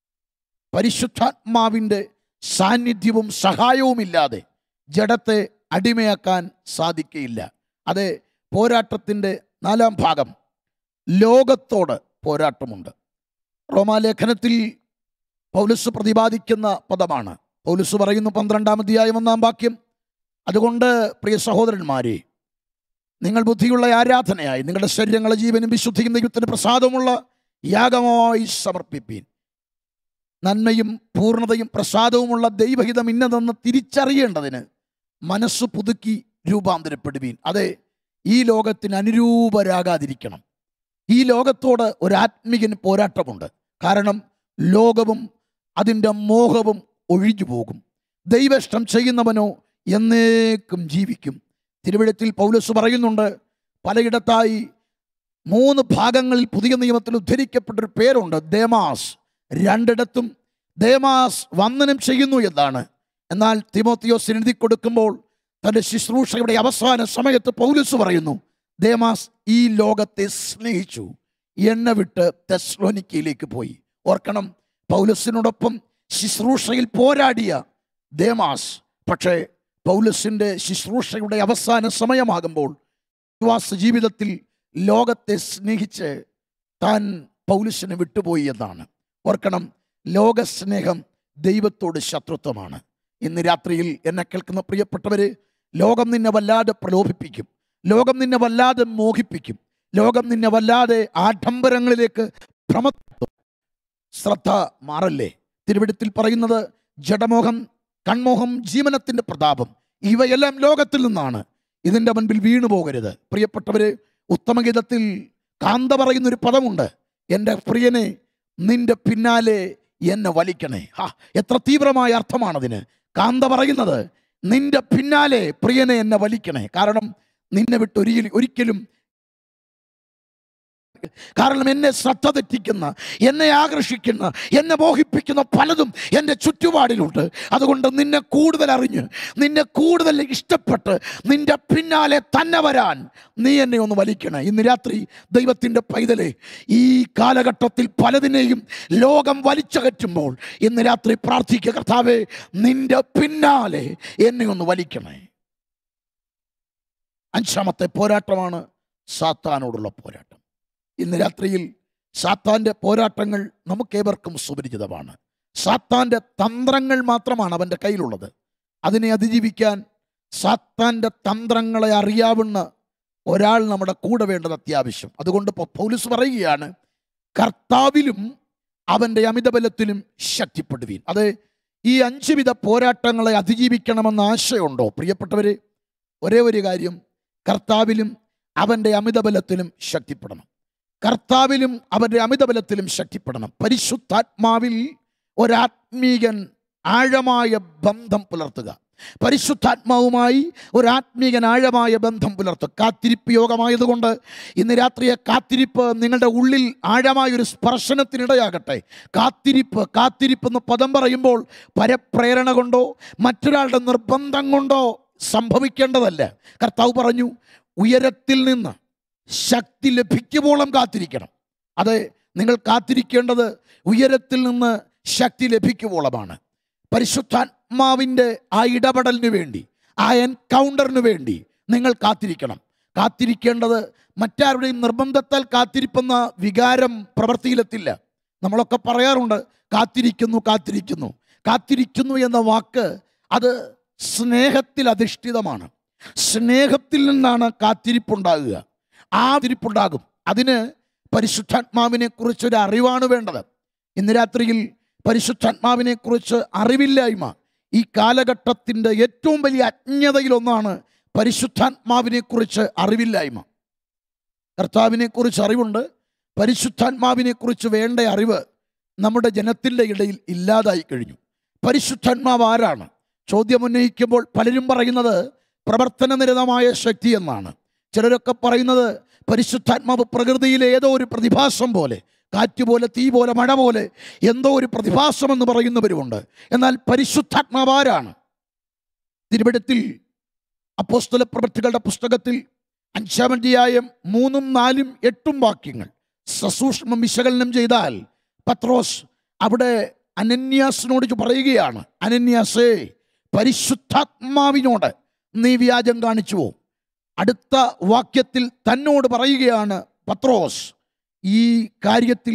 പരിശുദ്ധാത്മാവിൻ്റെ സാന്നിധ്യവും സഹായവുമില്ലാതെ ജഡത്തെ അടിമയാക്കാൻ സാധിക്കയില്ല അത് പോരാട്ടത്തിൻ്റെ നാലാം ഭാഗം ലോകത്തോട് പോരാട്ടമുണ്ട് റോമാലേഖനത്തിൽ പൗലുസ് പ്രതിപാദിക്കുന്ന പദമാണ് പൗലുസ് പറയുന്നു പന്ത്രണ്ടാം അധ്യായം ഒന്നാം വാക്യം അതുകൊണ്ട് പ്രിയ സഹോദരന്മാരെ നിങ്ങൾ ബുദ്ധിയുള്ള ആരാധനയായി നിങ്ങളുടെ ശരീരങ്ങളെ ജീവനും വിശുദ്ധിയും ദൈവത്തിന് പ്രസാദമുള്ള യാഗമായി സമർപ്പിപ്പീൻ നന്മയും പൂർണ്ണതയും പ്രസാദവുമുള്ള ദൈവഹിതം ഇന്നതെന്ന് തിരിച്ചറിയേണ്ടതിന് മനസ്സ് പുതുക്കി രൂപാന്തരപ്പെടുവീൻ അതെ ഈ ലോകത്തിന് അനുരൂപരാകാതിരിക്കണം ഈ ലോകത്തോട് ഒരു ആത്മീയന് പോരാട്ടമുണ്ട് കാരണം ലോകവും അതിൻ്റെ മോഹവും ഒഴിഞ്ഞു പോകും ദൈവഷ്ടം ചെയ്യുന്നവനോ എന്നേക്കും ജീവിക്കും തിരുവിഴത്തിൽ പൗലസ് പറയുന്നുണ്ട് പലയിടത്തായി മൂന്ന് ഭാഗങ്ങളിൽ പുതിയ നിയമത്തിൽ ഉദ്ധരിക്കപ്പെട്ടൊരു പേരുണ്ട് ദേമാസ് രണ്ടിടത്തും ദേമാസ് വന്ദനം ചെയ്യുന്നു എന്നാണ് എന്നാൽ തിമോത്തിയോസ് എഴുതി കൊടുക്കുമ്പോൾ തൻ്റെ ശുശ്രൂഷയുടെ അവസാന സമയത്ത് പൗലസ് പറയുന്നു ദേമാസ് ഈ ലോകത്തെ സ്നേഹിച്ചു എണ്ണ വിട്ട് തെസ്ലോനിക്കയിലേക്ക് പോയി ഓർക്കണം പൗലസിനോടൊപ്പം ശുശ്രൂഷയിൽ പോരാടിയ ദേമാസ് പക്ഷേ പൗലസിൻ്റെ ശുശ്രൂഷയുടെ അവസാന സമയമാകുമ്പോൾ വിശ്വാസ ജീവിതത്തിൽ ലോകത്തെ സ്നേഹിച്ച് താൻ പൗലുസിനെ വിട്ടുപോയി എന്നാണ് ഓർക്കണം ലോകസ്നേഹം ദൈവത്തോട് ശത്രുത്വമാണ് ഇന്ന് രാത്രിയിൽ എന്നെ കേൾക്കുന്ന പ്രിയപ്പെട്ടവര് ലോകം നിന്നെ വല്ലാതെ പ്രലോഭിപ്പിക്കും ലോകം നിന്നെ വല്ലാതെ മോഹിപ്പിക്കും ലോകം നിന്നെ വല്ലാതെ ആഡംബരങ്ങളിലേക്ക് ഭ്രമത്തും ശ്രദ്ധ മാറല്ലേ തിരുവിടത്തിൽ പറയുന്നത് ജഡമോഹം കൺമോഹം ജീവനത്തിന്റെ പ്രതാപം ഇവയെല്ലാം ലോകത്തിൽ നിന്നാണ് ഇതിൻ്റെ മുൻപിൽ വീണു പോകരുത് പ്രിയപ്പെട്ടവര് ഉത്തമഗീതത്തിൽ കാന്ത പറയുന്ന ഒരു പദമുണ്ട് എൻ്റെ പ്രിയനെ നിന്റെ പിന്നാലെ എന്നെ വലിക്കണേ ഹാ എത്ര തീവ്രമായ അർത്ഥമാണതിന് കാന്ത പറയുന്നത് നിന്റെ പിന്നാലെ പ്രിയനെ എന്നെ വലിക്കണേ കാരണം നിന്നെ വിട്ട് ഒരിക്കലും ഒരിക്കലും കാരണം എന്നെ ശ്രദ്ധ തെറ്റിക്കുന്ന എന്നെ ആകർഷിക്കുന്ന എന്നെ മോഹിപ്പിക്കുന്ന പലതും എൻ്റെ ചുറ്റുപാടിലുണ്ട് അതുകൊണ്ട് നിന്നെ കൂടുതൽ അറിഞ്ഞ് നിന്നെ കൂടുതൽ ഇഷ്ടപ്പെട്ട് നിന്റെ പിന്നാലെ തന്നെ വരാൻ നീ എന്നെ ഒന്ന് വലിക്കണേ ഇന്ന് രാത്രി ദൈവത്തിൻ്റെ പൈതലെ ഈ കാലഘട്ടത്തിൽ പലതിനെയും ലോകം വലിച്ചകറ്റുമ്പോൾ ഇന്ന് രാത്രി പ്രാർത്ഥിക്കുക കർത്താവേ നിന്റെ പിന്നാലെ എന്നെ ഒന്ന് വലിക്കണേ അഞ്ചാമത്തെ പോരാട്ടമാണ് സാത്താനോടുള്ള പോരാട്ടം ഇന്ന് രാത്രിയിൽ സാത്താൻ്റെ പോരാട്ടങ്ങൾ നമുക്കേവർക്കും സുപരിചിതമാണ് സാത്താൻ്റെ തന്ത്രങ്ങൾ മാത്രമാണ് അവൻ്റെ കയ്യിലുള്ളത് അതിനെ അതിജീവിക്കാൻ സാത്താൻ്റെ തന്ത്രങ്ങളെ അറിയാവുന്ന ഒരാൾ നമ്മുടെ കൂടെ വേണ്ടത് അത്യാവശ്യം അതുകൊണ്ട് ഇപ്പോൾ പൗലുസ് പറയുകയാണ് കർത്താവിലും അവൻ്റെ അമിതബലത്തിലും ശക്തിപ്പെടുവീൻ അത് ഈ അഞ്ച് വിധ പോരാട്ടങ്ങളെ അതിജീവിക്കണമെന്ന ആശയമുണ്ടോ പ്രിയപ്പെട്ടവർ ഒരേ ഒരു കാര്യം കർത്താവിലും അവൻ്റെ അമിതബലത്തിലും ശക്തിപ്പെടണം കർത്താവിലും അവൻ്റെ അമിതബലത്തിലും ശക്തിപ്പെടണം പരിശുദ്ധാത്മാവിൽ ഒരാത്മീകൻ ആഴമായ ബന്ധം പുലർത്തുക പരിശുദ്ധാത്മാവുമായി ഒരാത്മീകൻ ആഴമായ ബന്ധം പുലർത്തുക കാത്തിരിപ്പ് യോഗമായതുകൊണ്ട് ഇന്ന് രാത്രിയെ കാത്തിരിപ്പ് നിങ്ങളുടെ ഉള്ളിൽ ആഴമായ ഒരു സ്പർശനത്തിനിടയാകട്ടെ കാത്തിരിപ്പ് കാത്തിരിപ്പ് എന്ന് പദം പറയുമ്പോൾ പരപ്രേരണ കൊണ്ടോ മറ്റൊരാളുടെ നിർബന്ധം കൊണ്ടോ സംഭവിക്കേണ്ടതല്ല കർത്താവ് പറഞ്ഞു ഉയരത്തിൽ നിന്ന് ശക്തി ലഭിക്കുമ്പോളം കാത്തിരിക്കണം അത് നിങ്ങൾ കാത്തിരിക്കേണ്ടത് ഉയരത്തിൽ നിന്ന് ശക്തി ലഭിക്കുമ്പോളമാണ് പരിശുദ്ധാത്മാവിൻ്റെ ആ ഇടപെടലിന് വേണ്ടി ആ എൻകൗണ്ടറിന് വേണ്ടി നിങ്ങൾ കാത്തിരിക്കണം കാത്തിരിക്കേണ്ടത് മറ്റാരുടെയും നിർബന്ധത്താൽ കാത്തിരിപ്പെന്ന വികാരം പ്രവൃത്തിയിലെത്തില്ല നമ്മളൊക്കെ പറയാറുണ്ട് കാത്തിരിക്കുന്നു കാത്തിരിക്കുന്നു കാത്തിരിക്കുന്നു എന്ന വാക്ക് അത് സ്നേഹത്തിൽ അധിഷ്ഠിതമാണ് സ്നേഹത്തിൽ നിന്നാണ് കാത്തിരിപ്പുണ്ടാകുക ആ തിരിപ്പുണ്ടാകും അതിന് പരിശുദ്ധാത്മാവിനെ കുറിച്ചൊരു അറിവാണ് വേണ്ടത് ഇന്ന് രാത്രിയിൽ പരിശുദ്ധാത്മാവിനെ കുറിച്ച് അറിവില്ലായ്മ ഈ കാലഘട്ടത്തിൻ്റെ ഏറ്റവും വലിയ അജ്ഞതയിലൊന്നാണ് പരിശുദ്ധാത്മാവിനെ കുറിച്ച് അറിവില്ലായ്മ കർത്താവിനെ കുറിച്ച് അറിവുണ്ട് പരിശുദ്ധാത്മാവിനെ കുറിച്ച് വേണ്ട അറിവ് നമ്മുടെ ജനത്തിൻ്റെ ഇടയിൽ ഇല്ലാതായി കഴിഞ്ഞു പരിശുദ്ധാത്മാവ് ആരാണ് ചോദ്യം ഉന്നയിക്കുമ്പോൾ പലരും പറയുന്നത് പ്രവർത്തനനിരതമായ ശക്തി എന്നാണ് ചിലരൊക്കെ പറയുന്നത് പരിശുദ്ധാത്മാവ് പ്രകൃതിയിലെ ഏതോ ഒരു പ്രതിഭാസം പോലെ കാറ്റ് പോലെ തീ പോലെ മഴ പോലെ എന്തോ ഒരു പ്രതിഭാസം എന്ന് പറയുന്നവരുമുണ്ട് എന്നാൽ പരിശുദ്ധാത്മാവ് ആരാണ് തിരുവിടത്തിൽ അപ്പോസ്തല പ്രവൃത്തികളുടെ പുസ്തകത്തിൽ അഞ്ചാം അധ്യായം മൂന്നും നാലും എട്ടും വാക്യങ്ങൾ സസൂക്ഷ്മം വിശകലനം ചെയ്താൽ പത്രോസ് അവിടെ അനന്യാസിനോട് പറയുകയാണ് അനന്യാസേ പരിശുദ്ധാത്മാവിനോട് നീ വ്യാജം കാണിച്ചുവോ അടുത്ത വാക്യത്തിൽ തന്നോട് പറയുകയാണ് പത്രോസ് ഈ കാര്യത്തിൽ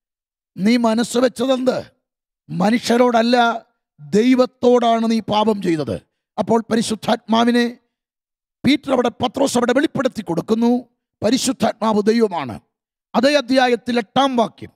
നീ മനസ്സ് വെച്ചതെന്ത് മനുഷ്യരോടല്ല ദൈവത്തോടാണ് നീ പാപം ചെയ്തത് അപ്പോൾ പരിശുദ്ധാത്മാവിനെ പീറ്റർ അവിടെ പത്രോസ് അവിടെ വെളിപ്പെടുത്തി കൊടുക്കുന്നു പരിശുദ്ധാത്മാവ് ദൈവമാണ് അതേ അധ്യായത്തിൽ എട്ടാം വാക്യം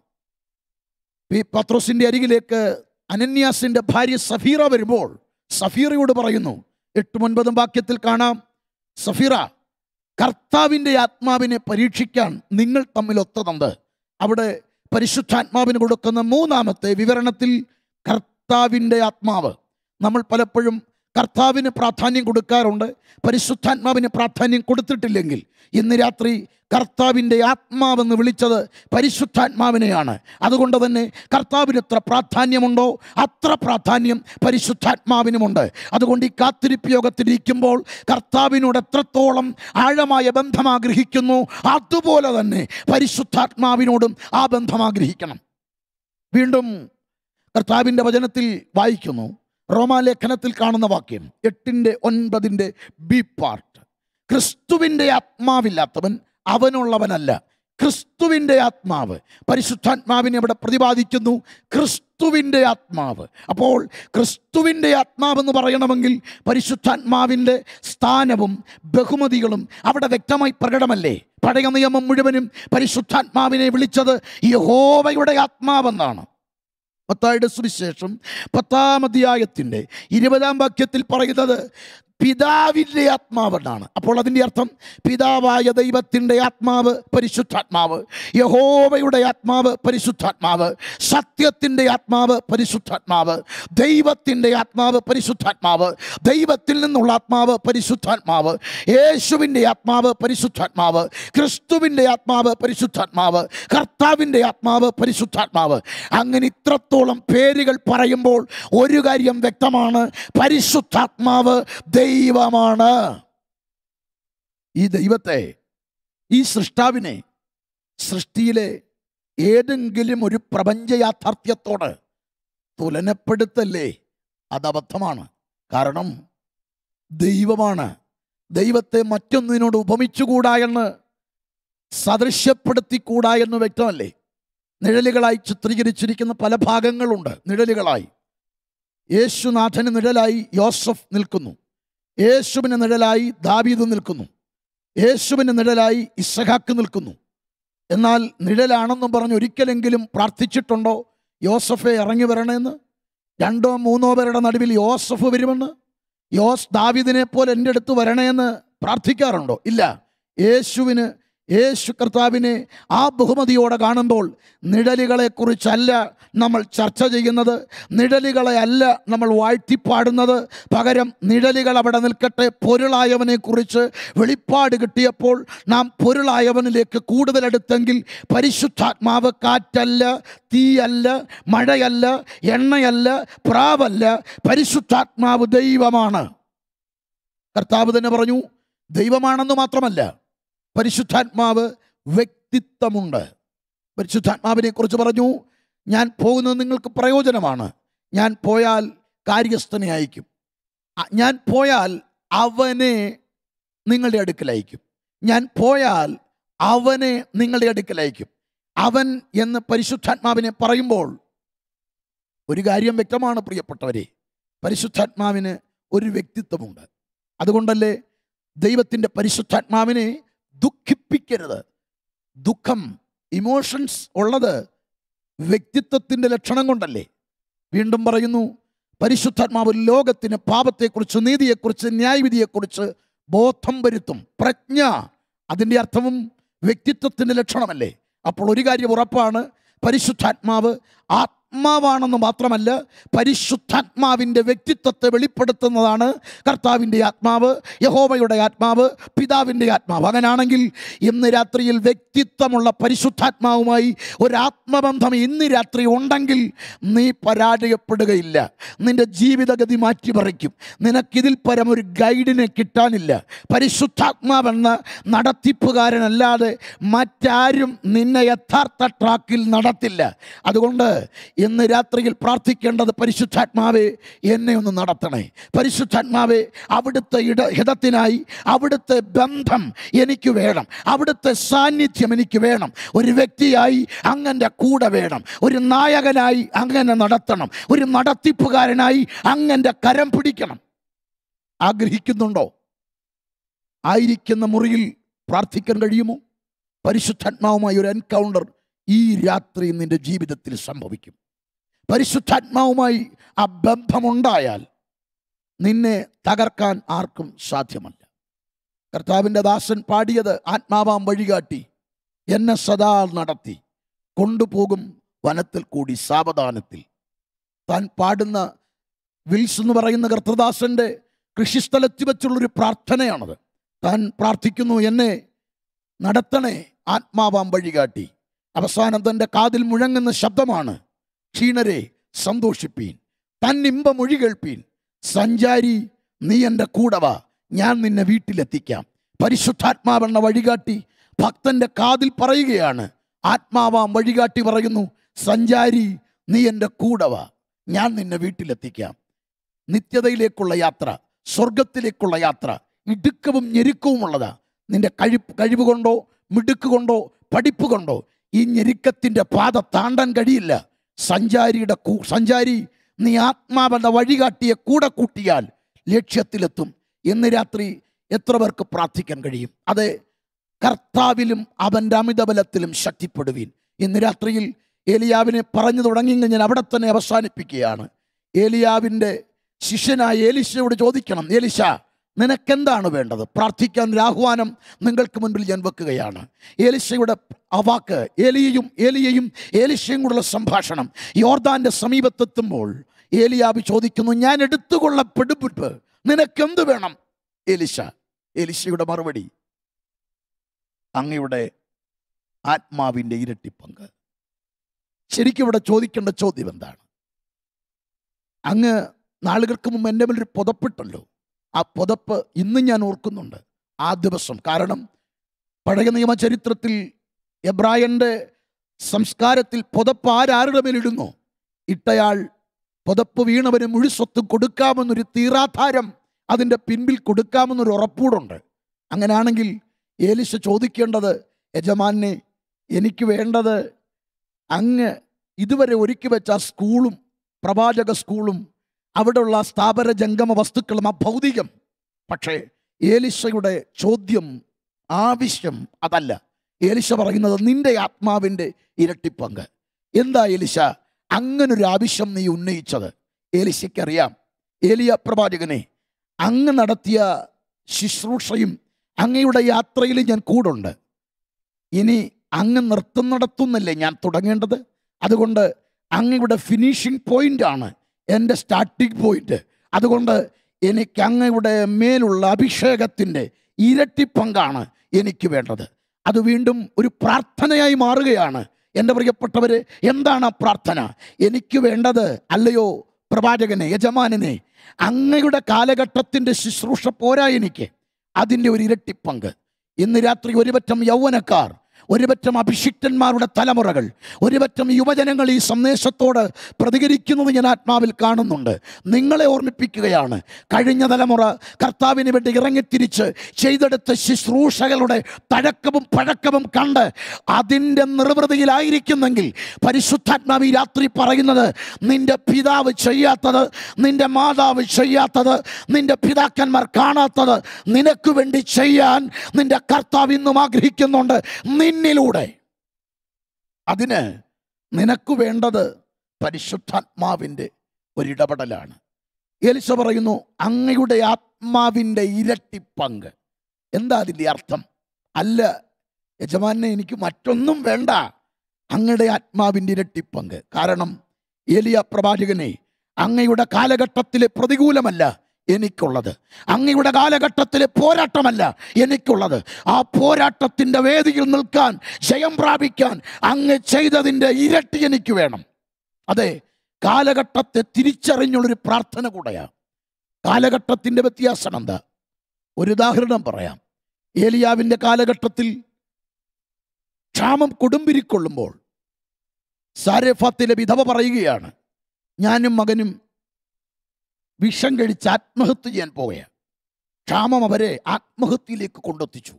ഈ പത്രോസിന്റെ അരികിലേക്ക് അനന്യാസിന്റെ ഭാര്യ സഫീറ വരുമ്പോൾ സഫീറയോട് പറയുന്നു എട്ടും ഒൻപതും വാക്യത്തിൽ കാണാം സഫീറ കർത്താവിൻ്റെ ആത്മാവിനെ പരീക്ഷിക്കാൻ നിങ്ങൾ തമ്മിൽ ഒത്തതുണ്ട് അവിടെ പരിശുദ്ധാത്മാവിന് കൊടുക്കുന്ന മൂന്നാമത്തെ വിവരണത്തിൽ കർത്താവിൻ്റെ ആത്മാവ് നമ്മൾ പലപ്പോഴും കർത്താവിന് പ്രാധാന്യം കൊടുക്കാറുണ്ട് പരിശുദ്ധാത്മാവിന് പ്രാധാന്യം കൊടുത്തിട്ടില്ലെങ്കിൽ ഇന്ന് രാത്രി കർത്താവിൻ്റെ ആത്മാവെന്ന് വിളിച്ചത് പരിശുദ്ധാത്മാവിനെയാണ് അതുകൊണ്ട് തന്നെ കർത്താവിന് എത്ര പ്രാധാന്യമുണ്ടോ അത്ര പ്രാധാന്യം പരിശുദ്ധാത്മാവിനുമുണ്ട് അതുകൊണ്ട് ഈ കാത്തിരിപ്പ് യോഗത്തിലിരിക്കുമ്പോൾ കർത്താവിനോട് എത്രത്തോളം ആഴമായ ബന്ധം ആഗ്രഹിക്കുന്നു അതുപോലെ തന്നെ പരിശുദ്ധാത്മാവിനോടും ആ ബന്ധം ആഗ്രഹിക്കണം വീണ്ടും കർത്താവിൻ്റെ വചനത്തിൽ വായിക്കുന്നു റോമാലേഖനത്തിൽ കാണുന്ന വാക്യം എട്ടിൻ്റെ ഒൻപതിൻ്റെ ബി പാർട്ട് ക്രിസ്തുവിൻ്റെ ആത്മാവില്ലാത്തവൻ അവനുള്ളവനല്ല ക്രിസ്തുവിൻ്റെ ആത്മാവ് പരിശുദ്ധാത്മാവിനെ ഇവിടെ പ്രതിപാദിക്കുന്നു ക്രിസ്തുവിൻ്റെ ആത്മാവ് അപ്പോൾ ക്രിസ്തുവിൻ്റെ ആത്മാവെന്ന് പറയണമെങ്കിൽ പരിശുദ്ധാത്മാവിൻ്റെ സ്ഥാനവും ബഹുമതികളും അവിടെ വ്യക്തമായി പ്രകടമല്ലേ പഴയ നിയമം മുഴുവനും പരിശുദ്ധാത്മാവിനെ വിളിച്ചത് യഹോവയുടെ ആത്മാവെന്നാണ് മത്തായുടെ സുവിശേഷം പത്താം അധ്യായത്തിൻ്റെ ഇരുപതാം വാക്യത്തിൽ പറയുന്നത് പിതാവിൻ്റെ ആത്മാവെന്നാണ് അപ്പോൾ അതിൻ്റെ അർത്ഥം പിതാവായ ദൈവത്തിൻ്റെ ആത്മാവ് പരിശുദ്ധാത്മാവ് യഹോവയുടെ ആത്മാവ് പരിശുദ്ധാത്മാവ് സത്യത്തിൻ്റെ ആത്മാവ് പരിശുദ്ധാത്മാവ് ദൈവത്തിൻ്റെ ആത്മാവ് പരിശുദ്ധാത്മാവ് ദൈവത്തിൽ നിന്നുള്ള ആത്മാവ് പരിശുദ്ധാത്മാവ് യേശുവിൻ്റെ ആത്മാവ് പരിശുദ്ധാത്മാവ് ക്രിസ്തുവിൻ്റെ ആത്മാവ് പരിശുദ്ധാത്മാവ് കർത്താവിൻ്റെ ആത്മാവ് പരിശുദ്ധാത്മാവ് അങ്ങനെ ഇത്രത്തോളം പേരുകൾ പറയുമ്പോൾ ഒരു കാര്യം വ്യക്തമാണ് പരിശുദ്ധാത്മാവ് ദൈവമാണ് ഈ ദൈവത്തെ ഈ സൃഷ്ടാവിനെ സൃഷ്ടിയിലെ ഏതെങ്കിലും ഒരു പ്രപഞ്ച യാഥാർത്ഥ്യത്തോട് തുലനപ്പെടുത്തല്ലേ അത് അബദ്ധമാണ് കാരണം ദൈവമാണ് ദൈവത്തെ മറ്റൊന്നിനോട് ഉപമിച്ചുകൂടാ എന്ന് സദൃശ്യപ്പെടുത്തിക്കൂടാ എന്ന് വ്യക്തമല്ലേ നിഴലുകളായി ചിത്രീകരിച്ചിരിക്കുന്ന പല ഭാഗങ്ങളുണ്ട് നിഴലുകളായി യേശുനാഥന് നിഴലായി യോസഫ് നിൽക്കുന്നു യേശുവിന് നിഴലായി ദാവീദ് നിൽക്കുന്നു യേശുവിന് നിഴലായി ഇസഹാക്ക് നിൽക്കുന്നു എന്നാൽ നിഴലാണെന്നും പറഞ്ഞ് ഒരിക്കലെങ്കിലും പ്രാർത്ഥിച്ചിട്ടുണ്ടോ യോസഫെ ഇറങ്ങി വരണമെന്ന് രണ്ടോ മൂന്നോ പേരുടെ നടുവിൽ യോസഫ് വരുമെന്ന് യോസ് ദാവിദിനെ പോലെ എൻ്റെ അടുത്ത് വരണേന്ന് പ്രാർത്ഥിക്കാറുണ്ടോ ഇല്ല യേശുവിന് യേശു കർത്താവിനെ ആ ബഹുമതിയോടെ കാണുമ്പോൾ നിഴലുകളെക്കുറിച്ചല്ല നമ്മൾ ചർച്ച ചെയ്യുന്നത് നിഴലുകളെ അല്ല നമ്മൾ വാഴ്ത്തിപ്പാടുന്നത് പകരം നിഴലുകൾ അവിടെ നിൽക്കട്ടെ പൊരുളായവനെക്കുറിച്ച് വെളിപ്പാട് കിട്ടിയപ്പോൾ നാം പൊരുളായവനിലേക്ക് കൂടുതൽ അടുത്തെങ്കിൽ പരിശുദ്ധാത്മാവ് കാറ്റല്ല തീയല്ല മഴയല്ല എണ്ണയല്ല പ്രാവല്ല പരിശുദ്ധാത്മാവ് ദൈവമാണ് കർത്താവ് തന്നെ പറഞ്ഞു ദൈവമാണെന്ന് മാത്രമല്ല പരിശുദ്ധാത്മാവ് വ്യക്തിത്വമുണ്ട് പരിശുദ്ധാത്മാവിനെ കുറിച്ച് പറഞ്ഞു ഞാൻ പോകുന്നത് നിങ്ങൾക്ക് പ്രയോജനമാണ് ഞാൻ പോയാൽ കാര്യസ്ഥനെ അയക്കും അ- ഞാൻ പോയാൽ അവനെ നിങ്ങളുടെ അടുക്കൽ അയക്കും ഞാൻ പോയാൽ അവനെ നിങ്ങളുടെ അടുക്കൽ അയക്കും അവൻ എന്ന് പരിശുദ്ധാത്മാവിനെ പറയുമ്പോൾ ഒരു കാര്യം വ്യക്തമാണ് പ്രിയപ്പെട്ടവരെ പരിശുദ്ധാത്മാവിന് ഒരു വ്യക്തിത്വമുണ്ട് അതുകൊണ്ടല്ലേ ദൈവത്തിൻ്റെ പരിശുദ്ധാത്മാവിനെ ദുഃഖിപ്പിക്കരുത് ദുഃഖം ഇമോഷൻസ് ഉള്ളത് വ്യക്തിത്വത്തിൻ്റെ ലക്ഷണം കൊണ്ടല്ലേ വീണ്ടും പറയുന്നു പരിശുദ്ധാത്മാവ് ലോകത്തിന് പാപത്തെക്കുറിച്ച് നീതിയെക്കുറിച്ച് ന്യായവിധിയെക്കുറിച്ച് ബോധം വരുത്തും പ്രജ്ഞ അതിൻ്റെ അർത്ഥവും വ്യക്തിത്വത്തിൻ്റെ ലക്ഷണമല്ലേ അപ്പോൾ ഒരു കാര്യം ഉറപ്പാണ് പരിശുദ്ധാത്മാവ് ആത്മാവാണെന്ന് മാത്രമല്ല പരിശുദ്ധാത്മാവിൻ്റെ വ്യക്തിത്വത്തെ വെളിപ്പെടുത്തുന്നതാണ് കർത്താവിൻ്റെ ആത്മാവ് യഹോവയുടെ ആത്മാവ് പിതാവിൻ്റെ ആത്മാവ് അങ്ങനാണെങ്കിൽ ഇന്ന് രാത്രിയിൽ വ്യക്തിത്വമുള്ള പരിശുദ്ധാത്മാവുമായി ഒരാത്മബന്ധം ഇന്ന് രാത്രി ഉണ്ടെങ്കിൽ നീ പരാജയപ്പെടുകയില്ല നിന്റെ ജീവിതഗതി മാറ്റിമറിക്കും നിനക്കിതിൽ പരം ഒരു ഗൈഡിനെ കിട്ടാനില്ല പരിശുദ്ധാത്മാവെന്ന നടത്തിപ്പുകാരനല്ലാതെ മറ്റാരും നിന്നെ യഥാർത്ഥ ട്രാക്കിൽ നടത്തില്ല അതുകൊണ്ട് ഇന്ന് രാത്രിയിൽ പ്രാർത്ഥിക്കേണ്ടത് പരിശുദ്ധാത്മാവെ എന്നെ ഒന്ന് നടത്തണേ പരിശുദ്ധാത്മാവെ അവിടുത്തെ ഇട ഹിതത്തിനായി അവിടുത്തെ ബന്ധം എനിക്ക് വേണം അവിടുത്തെ സാന്നിധ്യം എനിക്ക് വേണം ഒരു വ്യക്തിയായി അങ്ങൻ്റെ കൂടെ വേണം ഒരു നായകനായി അങ്ങനെ നടത്തണം ഒരു നടത്തിപ്പുകാരനായി അങ്ങൻ്റെ കരം പിടിക്കണം ആഗ്രഹിക്കുന്നുണ്ടോ ആയിരിക്കുന്ന മുറിയിൽ പ്രാർത്ഥിക്കാൻ കഴിയുമോ പരിശുദ്ധാത്മാവുമായി ഒരു എൻകൗണ്ടർ ഈ രാത്രി നിന്റെ ജീവിതത്തിൽ സംഭവിക്കും പരിശുദ്ധാത്മാവുമായി ആ ബന്ധമുണ്ടായാൽ നിന്നെ തകർക്കാൻ ആർക്കും സാധ്യമല്ല കർത്താവിൻ്റെ ദാസൻ പാടിയത് ആത്മാവാം വഴികാട്ടി എന്നെ സദാ നടത്തി കൊണ്ടുപോകും വനത്തിൽ കൂടി സാവധാനത്തിൽ താൻ പാടുന്ന വിൽസ് എന്ന് പറയുന്ന കർത്തദാസന്റെ കൃഷിസ്ഥലത്ത് വെച്ചുള്ളൊരു പ്രാർത്ഥനയാണത് താൻ പ്രാർത്ഥിക്കുന്നു എന്നെ നടത്തണേ ആത്മാവാം വഴികാട്ടി അവസാനം തൻ്റെ കാതിൽ മുഴങ്ങുന്ന ശബ്ദമാണ് ക്ഷീണരെ സന്തോഷിപ്പീൻ തന്നിമ്പ മൊഴി കേൾപ്പീൻ സഞ്ചാരി നീ എൻ്റെ കൂടെ വാ ഞാൻ നിന്നെ വീട്ടിലെത്തിക്കാം പരിശുദ്ധാത്മാവെന്ന വഴികാട്ടി ഭക്തന്റെ കാതിൽ പറയുകയാണ് ആത്മാവാം വഴികാട്ടി പറയുന്നു സഞ്ചാരി നീ എൻ്റെ കൂടെ വാ ഞാൻ നിന്നെ വീട്ടിലെത്തിക്കാം നിത്യതയിലേക്കുള്ള യാത്ര സ്വർഗത്തിലേക്കുള്ള യാത്ര ഇടുക്കവും ഞെരുക്കവുമുള്ളതാ നിന്റെ കഴിവ് കഴിവ് കൊണ്ടോ മിടുക്ക് കൊണ്ടോ പഠിപ്പ് കൊണ്ടോ ഈ ഞെരുക്കത്തിൻ്റെ പാത താണ്ടാൻ കഴിയില്ല സഞ്ചാരിയുടെ കൂ- സഞ്ചാരി നീ ആത്മാവെന്ന വഴികാട്ടിയെ കൂടെ കൂട്ടിയാൽ ലക്ഷ്യത്തിലെത്തും ഇന്ന് രാത്രി എത്ര പേർക്ക് പ്രാർത്ഥിക്കാൻ കഴിയും അതെ കർത്താവിലും അവൻ്റെ അമിതബലത്തിലും ശക്തിപ്പെടുവീൻ ഇന്ന് രാത്രിയിൽ ഏലിയാവിനെ പറഞ്ഞു തുടങ്ങിയെങ്കിൽ ഞാൻ അവിടെ തന്നെ അവസാനിപ്പിക്കുകയാണ് ഏലിയാവിൻ്റെ ശിഷ്യനായ ഏലിശയോട് ചോദിക്കണം ഏലിശ നിനക്കെന്താണ് വേണ്ടത് പ്രാർത്ഥിക്കാൻ ഒരു ആഹ്വാനം നിങ്ങൾക്ക് മുൻപിൽ ഞാൻ വെക്കുകയാണ് ഏലിശയുടെ ആ വാക്ക് ഏലിയയും ഏലിയയും ഏലിശയും കൂടെയുള്ള സംഭാഷണം യോർദാന്റെ സമീപത്തെത്തുമ്പോൾ ഏലിയാബ് ചോദിക്കുന്നു ഞാൻ എടുത്തുകൊള്ളപ്പെടുപ്പ് നിനക്കെന്ത് വേണം ഏലിശ ഏലിശയുടെ മറുപടി അങ്ങയുടെ ആത്മാവിൻ്റെ ഇരട്ടി പങ്ക് ശരിക്കും ഇവിടെ ചോദിക്കേണ്ട ചോദ്യം എന്താണ് അങ്ങ് നാളുകൾക്ക് മുമ്പ് എൻ്റെ മേലൊരു പുതപ്പിട്ടല്ലോ ആ പുതപ്പ് ഇന്നും ഞാൻ ഓർക്കുന്നുണ്ട് ആ ദിവസം കാരണം പഴയ നിയമ ചരിത്രത്തിൽ എബ്രായന്റെ സംസ്കാരത്തിൽ പുതപ്പ് ആരാരുടെ മേലിടുന്നു ഇട്ടയാൾ പുതപ്പ് വീണവന് മുഴുസ്വത്ത് കൊടുക്കാമെന്നൊരു തീറാധാരം അതിൻ്റെ പിൻപിൽ കൊടുക്കാമെന്നൊരു ഉറപ്പൂടുണ്ട് അങ്ങനെയാണെങ്കിൽ ഏലിശ ചോദിക്കേണ്ടത് യജമാനെ എനിക്ക് വേണ്ടത് അങ്ങ് ഇതുവരെ ഒരുക്കി വെച്ച ആ സ്കൂളും പ്രവാചക സ്കൂളും അവിടെയുള്ള സ്ഥാപന ജംഗമ വസ്തുക്കളും ആ ഭൗതികം പക്ഷേ ഏലിശയുടെ ചോദ്യം ആവശ്യം അതല്ല ഏലിശ പറയുന്നത് നിന്റെ ആത്മാവിൻ്റെ ഇരട്ടിപ്പങ്ക് എന്താ ഏലിശ അങ്ങനൊരു ആവശ്യം നീ ഉന്നയിച്ചത് ഏലിശയ്ക്കറിയാം ഏലിയ പ്രവാചകനെ അങ്ങ് നടത്തിയ ശുശ്രൂഷയും അങ്ങയുടെ യാത്രയിൽ ഞാൻ കൂടുണ്ട് ഇനി അങ്ങ് നൃത്തം നടത്തുന്നല്ലേ ഞാൻ തുടങ്ങേണ്ടത് അതുകൊണ്ട് അങ്ങയുടെ ഫിനിഷിംഗ് പോയിന്റ് ആണ് എൻ്റെ സ്റ്റാർട്ടിംഗ് പോയിന്റ് അതുകൊണ്ട് എനിക്ക് അങ്ങയുടെ മേലുള്ള അഭിഷേകത്തിൻ്റെ ഇരട്ടി പങ്കാണ് എനിക്ക് വേണ്ടത് അത് വീണ്ടും ഒരു പ്രാർത്ഥനയായി മാറുകയാണ് എൻ്റെ പ്രിയപ്പെട്ടവര് എന്താണ് ആ പ്രാർത്ഥന എനിക്ക് വേണ്ടത് അല്ലയോ പ്രവാചകനെ യജമാനനെ അങ്ങയുടെ കാലഘട്ടത്തിൻ്റെ ശുശ്രൂഷ പോരാ എനിക്ക് അതിൻ്റെ ഒരു ഇരട്ടി പങ്ക് ഇന്ന് രാത്രി ഒരുപറ്റം യൗവനക്കാർ ഒരുപറ്റം അഭിഷിക്തന്മാരുടെ തലമുറകൾ ഒരുപറ്റം യുവജനങ്ങൾ ഈ സന്ദേശത്തോട് പ്രതികരിക്കുന്നത് ഞാൻ ആത്മാവിൽ കാണുന്നുണ്ട് നിങ്ങളെ ഓർമ്മിപ്പിക്കുകയാണ് കഴിഞ്ഞ തലമുറ കർത്താവിന് വേണ്ടി ഇറങ്ങിത്തിരിച്ച് ചെയ്തെടുത്ത ശുശ്രൂഷകളുടെ തഴക്കവും പഴക്കവും കണ്ട് അതിൻ്റെ നിർവൃതിയിലായിരിക്കുന്നെങ്കിൽ പരിശുദ്ധാത്മാവ് ഈ രാത്രി പറയുന്നത് നിന്റെ പിതാവ് ചെയ്യാത്തത് നിന്റെ മാതാവ് ചെയ്യാത്തത് നിന്റെ പിതാക്കന്മാർ കാണാത്തത് നിനക്ക് വേണ്ടി ചെയ്യാൻ നിന്റെ കർത്താവ് ഇന്നും ആഗ്രഹിക്കുന്നുണ്ട് നിന്നിലൂടെ അതിന് നിനക്ക് വേണ്ടത് പരിശുദ്ധാത്മാവിൻ്റെ ഒരിടപെടലാണ് എലിശ പറയുന്നു അങ്ങയുടെ ആത്മാവിൻ്റെ ഇരട്ടി പങ്ക് എന്താ അതിൻ്റെ അർത്ഥം അല്ല യജമാനെ എനിക്ക് മറ്റൊന്നും വേണ്ട അങ്ങയുടെ ആത്മാവിൻ്റെ ഇരട്ടി പങ്ക് കാരണം ഏലിയ പ്രവാചകനെ അങ്ങയുടെ കാലഘട്ടത്തിലെ പ്രതികൂലമല്ല എനിക്കുള്ളത് അങ്ങയുടെ കാലഘട്ടത്തിലെ പോരാട്ടമല്ല എനിക്കുള്ളത് ആ പോരാട്ടത്തിൻ്റെ വേദിയിൽ നിൽക്കാൻ ജയം പ്രാപിക്കാൻ അങ്ങ് ചെയ്തതിൻ്റെ ഇരട്ടി എനിക്ക് വേണം അതെ കാലഘട്ടത്തെ തിരിച്ചറിഞ്ഞുള്ളൊരു പ്രാർത്ഥന കൂടെയാണ് കാലഘട്ടത്തിൻ്റെ വ്യത്യാസം എന്താ ഒരു ഉദാഹരണം പറയാം ഏലിയാവിൻ്റെ കാലഘട്ടത്തിൽ ക്ഷാമം കൊടുമ്പിരിക്കൊള്ളുമ്പോൾ സാരഫത്തിലെ വിധവ പറയുകയാണ് ഞാനും മകനും വിഷം കഴിച്ച് ആത്മഹത്യ ചെയ്യാൻ പോവുകയാണ് ക്ഷാമം അവരെ ആത്മഹത്യയിലേക്ക് കൊണ്ടെത്തിച്ചു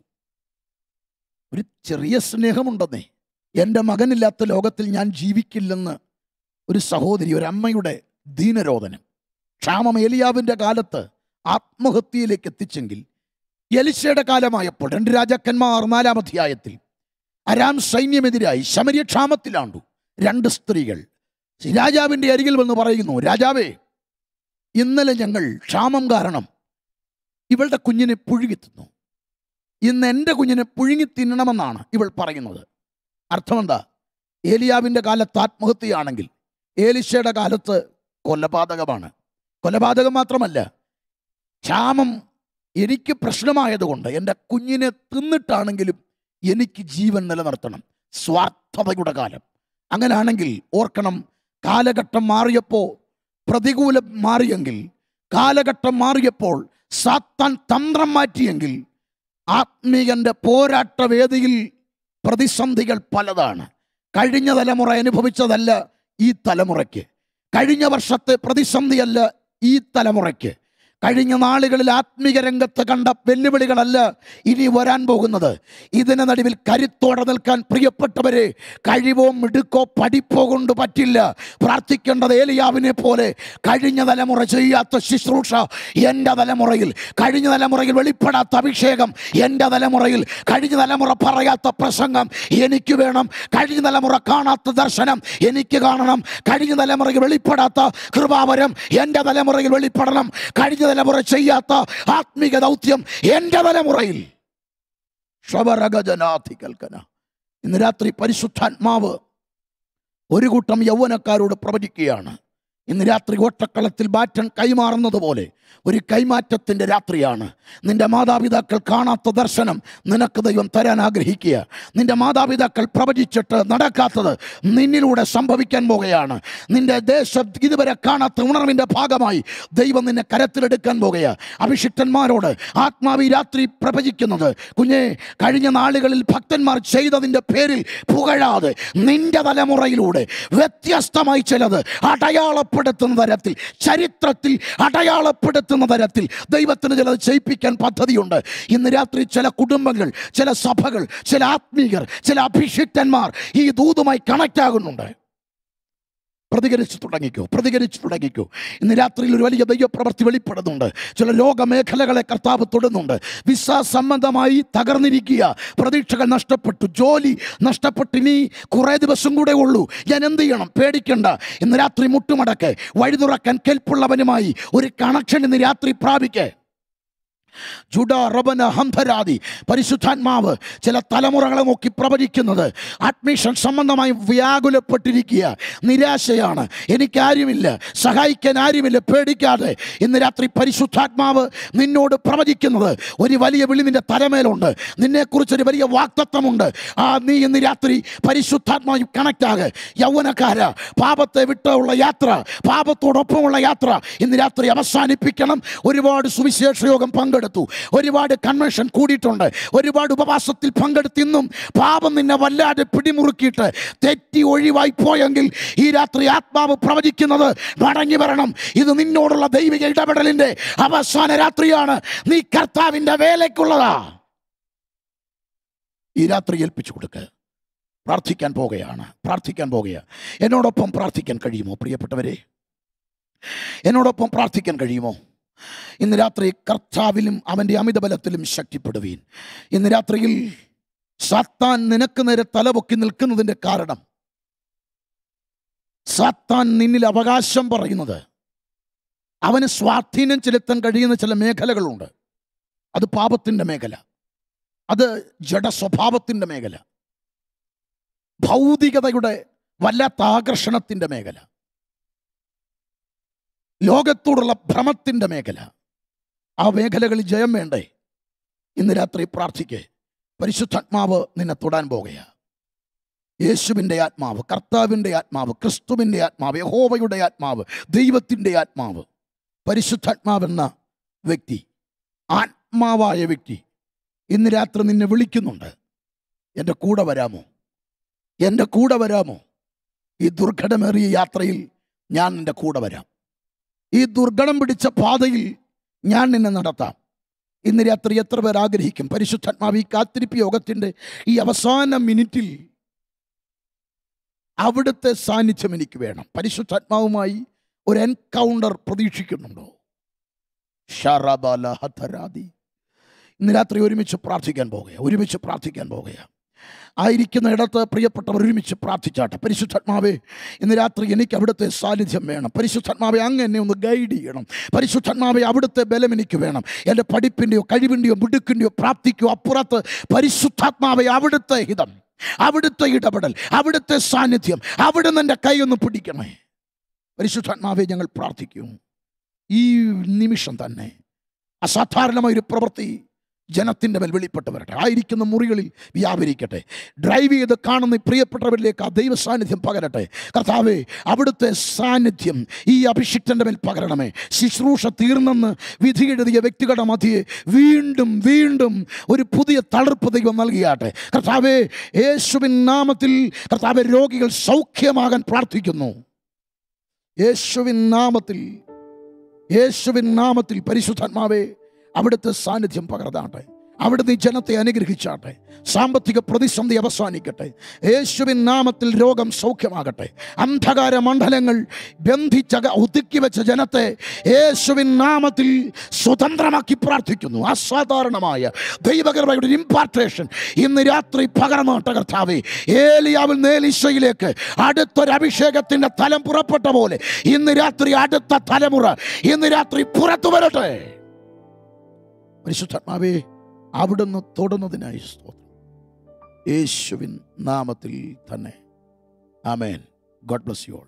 ഒരു ചെറിയ സ്നേഹമുണ്ടെന്നേ എൻ്റെ മകനില്ലാത്ത ലോകത്തിൽ ഞാൻ ജീവിക്കില്ലെന്ന് ഒരു സഹോദരി ഒരു അമ്മയുടെ ദീനരോധനം ക്ഷാമം ഏലിയാവിൻ്റെ കാലത്ത് ആത്മഹത്യയിലേക്ക് എത്തിച്ചെങ്കിൽ എലിശയുടെ കാലമായപ്പോൾ രണ്ട് രാജാക്കന്മാർ നാലാം അധ്യായത്തിൽ അരാം സൈന്യമെതിരായി ശമരിയ ക്ഷാമത്തിലാണ്ടു രണ്ട് സ്ത്രീകൾ രാജാവിൻ്റെ അരികിൽ വന്ന് പറയുന്നു രാജാവേ ഇന്നലെ ഞങ്ങൾ ക്ഷാമം കാരണം ഇവളുടെ കുഞ്ഞിനെ പുഴുങ്ങി തിന്നു ഇന്ന് എൻ്റെ കുഞ്ഞിനെ പുഴുങ്ങി തിന്നണമെന്നാണ് ഇവൾ പറയുന്നത് അർത്ഥമെന്താ ഏലിയാവിൻ്റെ കാലത്ത് ആത്മഹത്യയാണെങ്കിൽ ഏലിശയുടെ കാലത്ത് കൊലപാതകമാണ് കൊലപാതകം മാത്രമല്ല ക്ഷാമം എനിക്ക് പ്രശ്നമായതുകൊണ്ട് എൻ്റെ കുഞ്ഞിനെ തിന്നിട്ടാണെങ്കിലും എനിക്ക് ജീവൻ നിലനിർത്തണം സ്വാർത്ഥതയുടെ കാലം അങ്ങനെയാണെങ്കിൽ ഓർക്കണം കാലഘട്ടം മാറിയപ്പോൾ പ്രതികൂലം മാറിയെങ്കിൽ കാലഘട്ടം മാറിയപ്പോൾ സാത്താൻ തന്ത്രം മാറ്റിയെങ്കിൽ ആത്മീയന്റെ പോരാട്ട വേദിയിൽ പ്രതിസന്ധികൾ പലതാണ് കഴിഞ്ഞ തലമുറ അനുഭവിച്ചതല്ല ഈ തലമുറയ്ക്ക് കഴിഞ്ഞ വർഷത്തെ പ്രതിസന്ധിയല്ല ഈ തലമുറയ്ക്ക് കഴിഞ്ഞ നാളുകളിൽ ആത്മീക രംഗത്ത് കണ്ട വെല്ലുവിളികളല്ല ഇനി വരാൻ പോകുന്നത് ഇതിന് നടുവിൽ കരുത്തോടെ നിൽക്കാൻ പ്രിയപ്പെട്ടവരെ കഴിവോ മിടുക്കോ പഠിപ്പോ കൊണ്ട് പറ്റില്ല പ്രാർത്ഥിക്കേണ്ടത് ഏലിയാവിനെ പോലെ കഴിഞ്ഞ തലമുറ ചെയ്യാത്ത ശുശ്രൂഷ എൻ്റെ തലമുറയിൽ കഴിഞ്ഞ തലമുറയിൽ വെളിപ്പെടാത്ത അഭിഷേകം എൻ്റെ തലമുറയിൽ കഴിഞ്ഞ തലമുറ പറയാത്ത പ്രസംഗം എനിക്ക് വേണം കഴിഞ്ഞ തലമുറ കാണാത്ത ദർശനം എനിക്ക് കാണണം കഴിഞ്ഞ തലമുറയിൽ വെളിപ്പെടാത്ത കൃപാവരം എൻ്റെ തലമുറയിൽ വെളിപ്പെടണം കഴിഞ്ഞ തലമുറ ചെയ്യാത്ത ആത്മീക ദൗത്യം എൻ്റെ തലമുറയിൽ ഷവരഗജനാധികൽക്കന ഇന്ന് രാത്രി പരിശുദ്ധാത്മാവ് ഒരു കൂട്ടം യൗവനക്കാരോട് പ്രവചിക്കുകയാണ് ഇന്ന് രാത്രി ഓട്ടക്കളത്തിൽ ബാറ്റൺ കൈമാറുന്നത് പോലെ ഒരു കൈമാറ്റത്തിൻ്റെ രാത്രിയാണ് നിന്റെ മാതാപിതാക്കൾ കാണാത്ത ദർശനം നിനക്ക് ദൈവം തരാൻ ആഗ്രഹിക്കുക നിന്റെ മാതാപിതാക്കൾ പ്രവചിച്ചിട്ട് നടക്കാത്തത് നിന്നിലൂടെ സംഭവിക്കാൻ പോകുകയാണ് നിന്റെ ദേശം ഇതുവരെ കാണാത്ത ഉണർവിൻ്റെ ഭാഗമായി ദൈവം നിന്നെ കരത്തിലെടുക്കാൻ പോകുക അഭിഷിക്തന്മാരോട് ആത്മാവി രാത്രി പ്രവചിക്കുന്നത് കുഞ്ഞെ കഴിഞ്ഞ നാളുകളിൽ ഭക്തന്മാർ ചെയ്തതിൻ്റെ പേരിൽ പുകഴാതെ നിന്റെ തലമുറയിലൂടെ വ്യത്യസ്തമായി ചിലത് അടയാളപ്പെടുത്തുന്ന തരത്തിൽ ചരിത്രത്തിൽ അടയാളപ്പെടുത്തുന്ന തരത്തിൽ ദൈവത്തിന് ചിലത് ചെയ്യിപ്പിക്കാൻ പദ്ധതിയുണ്ട് ഇന്ന് രാത്രി ചില കുടുംബങ്ങൾ ചില സഭകൾ ചില ആത്മീകർ ചില അഭിഷിക്തന്മാർ ഈ ദൂതുമായി കണക്റ്റ് ആകുന്നുണ്ട് പ്രതികരിച്ചു തുടങ്ങിക്കോ പ്രതികരിച്ചു തുടങ്ങിക്കോ ഇന്ന് രാത്രിയിൽ ഒരു വലിയ ദൈവപ്രവൃത്തി വെളിപ്പെടുന്നുണ്ട് ചില ലോകമേഖലകളെ കർത്താവ് തൊടുന്നുണ്ട് വിസ സംബന്ധമായി തകർന്നിരിക്കുക പ്രതീക്ഷകൾ നഷ്ടപ്പെട്ടു ജോലി നഷ്ടപ്പെട്ട് ഇനി കുറേ ദിവസം കൂടെ ഉള്ളൂ ഞാൻ എന്ത് ചെയ്യണം പേടിക്കണ്ട ഇന്ന് രാത്രി മുട്ടുമടക്ക് വഴി തുറക്കാൻ കെൽപ്പുള്ളവനുമായി ഒരു കണക്ഷൻ ഇന്ന് രാത്രി പ്രാപിക്കേ ജുഡ റബന ഹംധരാദി പരിശുദ്ധാത്മാവ് ചില തലമുറകളെ നോക്കി പ്രവചിക്കുന്നത് അഡ്മിഷൻ സംബന്ധമായി വ്യാകുലപ്പെട്ടിരിക്കുക നിരാശയാണ് എനിക്കാരുമില്ല സഹായിക്കാൻ ആരുമില്ല പേടിക്കാതെ ഇന്ന് രാത്രി പരിശുദ്ധാത്മാവ് നിന്നോട് പ്രവചിക്കുന്നത് ഒരു വലിയ വിളി നിന്റെ തലമേലുണ്ട് നിന്നെക്കുറിച്ചൊരു വലിയ വാക്തത്വമുണ്ട് ആ നീ ഇന്ന് രാത്രി പരിശുദ്ധാത്മാവ് കണക്റ്റ് ആകെ യൗവനക്കാര പാപത്തെ വിട്ടുള്ള യാത്ര പാപത്തോടൊപ്പമുള്ള യാത്ര ഇന്ന് രാത്രി അവസാനിപ്പിക്കണം ഒരുപാട് സുവിശേഷ യോഗം പങ്കെടുത്തു ഒരുപാട് കൺവെൻഷൻ കൂടിയിട്ടുണ്ട് ഒരുപാട് ഉപവാസത്തിൽ പങ്കെടുത്ത് ഇന്നും പാപം നിന്നെ വല്ലാതെ പിടിമുറുക്കിയിട്ട് തെറ്റി ഒഴിവായി പോയെങ്കിൽ ഈ രാത്രി ആത്മാവ് പ്രവചിക്കുന്നത് മടങ്ങി വരണം ഇത് നിന്നോടുള്ള ദൈവിക ഇടപെടലിന്റെ അവസാന രാത്രിയാണ് നീ കർത്താവിന്റെ വേലയ്ക്കുള്ളതാ ഈ രാത്രി ഏൽപ്പിച്ചു കൊടുക്കുക പ്രാർത്ഥിക്കാൻ പോകുകയാണ് പ്രാർത്ഥിക്കാൻ പോകുകയാണ് എന്നോടൊപ്പം പ്രാർത്ഥിക്കാൻ കഴിയുമോ പ്രിയപ്പെട്ടവരെ എന്നോടൊപ്പം പ്രാർത്ഥിക്കാൻ കഴിയുമോ ഇന്ന് രാത്രി കർത്താവിലും അവൻ്റെ അമിതബലത്തിലും ശക്തിപ്പെടുവീൻ ഇന്ന് രാത്രിയിൽ സാത്താൻ നിനക്ക് നേരെ തലപൊക്കി നിൽക്കുന്നതിൻ്റെ കാരണം സാത്താൻ നിന്നിൽ അവകാശം പറയുന്നത് അവന് സ്വാധീനം ചെലുത്താൻ കഴിയുന്ന ചില മേഖലകളുണ്ട് അത് പാപത്തിൻ്റെ മേഖല അത് ജഡസ്വഭാവത്തിൻ്റെ മേഖല ഭൗതികതയുടെ വല്ലാത്ത ആകർഷണത്തിൻ്റെ മേഖല ലോകത്തോടുള്ള ഭ്രമത്തിൻ്റെ മേഖല ആ മേഖലകളിൽ ജയം വേണ്ടേ ഇന്ന് രാത്രി പ്രാർത്ഥിക്കേ പരിശുദ്ധാത്മാവ് നിന്നെ തൊടാൻ പോകുകയാ യേശുവിൻ്റെ ആത്മാവ് കർത്താവിൻ്റെ ആത്മാവ് ക്രിസ്തുവിൻ്റെ ആത്മാവ് യഹോവയുടെ ആത്മാവ് ദൈവത്തിൻ്റെ ആത്മാവ് പരിശുദ്ധാത്മാവെന്ന വ്യക്തി ആത്മാവായ വ്യക്തി ഇന്ന് രാത്രി നിന്നെ വിളിക്കുന്നുണ്ട് എൻ്റെ കൂടെ വരാമോ എൻ്റെ കൂടെ വരാമോ ഈ ദുർഘടമേറിയ യാത്രയിൽ ഞാൻ നിൻ്റെ കൂടെ വരാം ഈ ദുർഘടം പിടിച്ച പാതയിൽ ഞാൻ നിന്നെ നടത്താം ഇന്ന് രാത്രി എത്ര പേർ ആഗ്രഹിക്കും പരിശുദ്ധാത്മാവ് ഈ കാത്തിരിപ്പ് യോഗത്തിൻ്റെ ഈ അവസാന മിനിറ്റിൽ അവിടുത്തെ സാന്നിധ്യം എനിക്ക് വേണം പരിശുദ്ധാത്മാവുമായി ഒരു എൻകൗണ്ടർ പ്രതീക്ഷിക്കുന്നുണ്ടോ ഷറബല ഹതരാദി ഇന്ന് രാത്രി ഒരുമിച്ച് പ്രാർത്ഥിക്കാൻ പോകുക ഒരുമിച്ച് പ്രാർത്ഥിക്കാൻ പോകുക ആയിരിക്കുന്ന ഇടത്ത് പ്രിയപ്പെട്ടവർ ഒരുമിച്ച് പ്രാർത്ഥിച്ചാട്ടെ പരിശുദ്ധാത്മാവേ ഇന്ന് രാത്രി എനിക്ക് അവിടുത്തെ സാന്നിധ്യം വേണം പരിശുദ്ധാത്മാവെ അങ്ങ് എന്നെ ഒന്ന് ഗൈഡ് ചെയ്യണം പരിശുദ്ധാത്മാവെ അവിടുത്തെ ബലം എനിക്ക് വേണം എൻ്റെ പഠിപ്പിൻ്റെയോ കഴിവിൻ്റെയോ മിടുക്കിൻ്റെയോ പ്രാപ്തിക്കോ അപ്പുറത്ത് പരിശുദ്ധാത്മാവെ അവിടുത്തെ ഹിതം അവിടുത്തെ ഇടപെടൽ അവിടുത്തെ സാന്നിധ്യം അവിടുന്ന് എൻ്റെ കൈ ഒന്ന് പിടിക്കണേ പരിശുദ്ധാത്മാവെ ഞങ്ങൾ പ്രാർത്ഥിക്കും ഈ നിമിഷം തന്നെ അസാധാരണമായൊരു പ്രവൃത്തി ജനത്തിൻ്റെ മേൽ വെളിപ്പെട്ട് വരട്ടെ ആയിരിക്കുന്ന മുറികളിൽ വ്യാപരിക്കട്ടെ ഡ്രൈവ് ചെയ്ത് കാണുന്ന ഈ പ്രിയപ്പെട്ടവരിലേക്ക് ആ ദൈവ സാന്നിധ്യം പകരട്ടെ കർത്താവേ അവിടുത്തെ സാന്നിധ്യം ഈ അഭിഷിക്തൻ്റെ മേൽ പകരണമേ ശുശ്രൂഷ തീർന്നെന്ന് വിധി എഴുതിയ വ്യക്തികളുടെ മധ്യേ വീണ്ടും വീണ്ടും ഒരു പുതിയ തളിർപ്പ് ദൈവം നൽകിയാട്ടെ കർത്താവേ യേശുവിൻ നാമത്തിൽ കർത്താവെ രോഗികൾ സൗഖ്യമാകാൻ പ്രാർത്ഥിക്കുന്നു യേശുവിൻ നാമത്തിൽ യേശുവിൻ നാമത്തിൽ പരിശുദ്ധാത്മാവേ അവിടുത്തെ സാന്നിധ്യം പകർന്നാട്ടെ അവിടുന്ന് ഈ ജനത്തെ അനുഗ്രഹിച്ചാട്ടെ സാമ്പത്തിക പ്രതിസന്ധി അവസാനിക്കട്ടെ യേശുവിൻ നാമത്തിൽ രോഗം സൗഖ്യമാകട്ടെ അന്ധകാര മണ്ഡലങ്ങൾ ബന്ധിച്ച ഒതുക്കി വെച്ച ജനത്തെ യേശുവിൻ നാമത്തിൽ സ്വതന്ത്രമാക്കി പ്രാർത്ഥിക്കുന്നു അസാധാരണമായ ദൈവകൃപയുടെ ഇമ്പാർട്ടേഷൻ ഇന്ന് രാത്രി പകർന്നോട്ടെ കർത്താവേ ഏലിയാവിൽ നേലിശയിലേക്ക് അടുത്തൊരു അഭിഷേകത്തിന്റെ തലം പുറപ്പെട്ട പോലെ ഇന്ന് രാത്രി അടുത്ത തലമുറ ഇന്ന് രാത്രി പുറത്തു വരട്ടെ പരിശുദ്ധാത്മാവേ അവിടുന്ന് തൊടുന്നതിനായി സ്തോത്രം യേശുവിൻ നാമത്തിൽ തന്നെ ആമേൻ ഗോഡ് ബ്ലസ് യു ഓൾ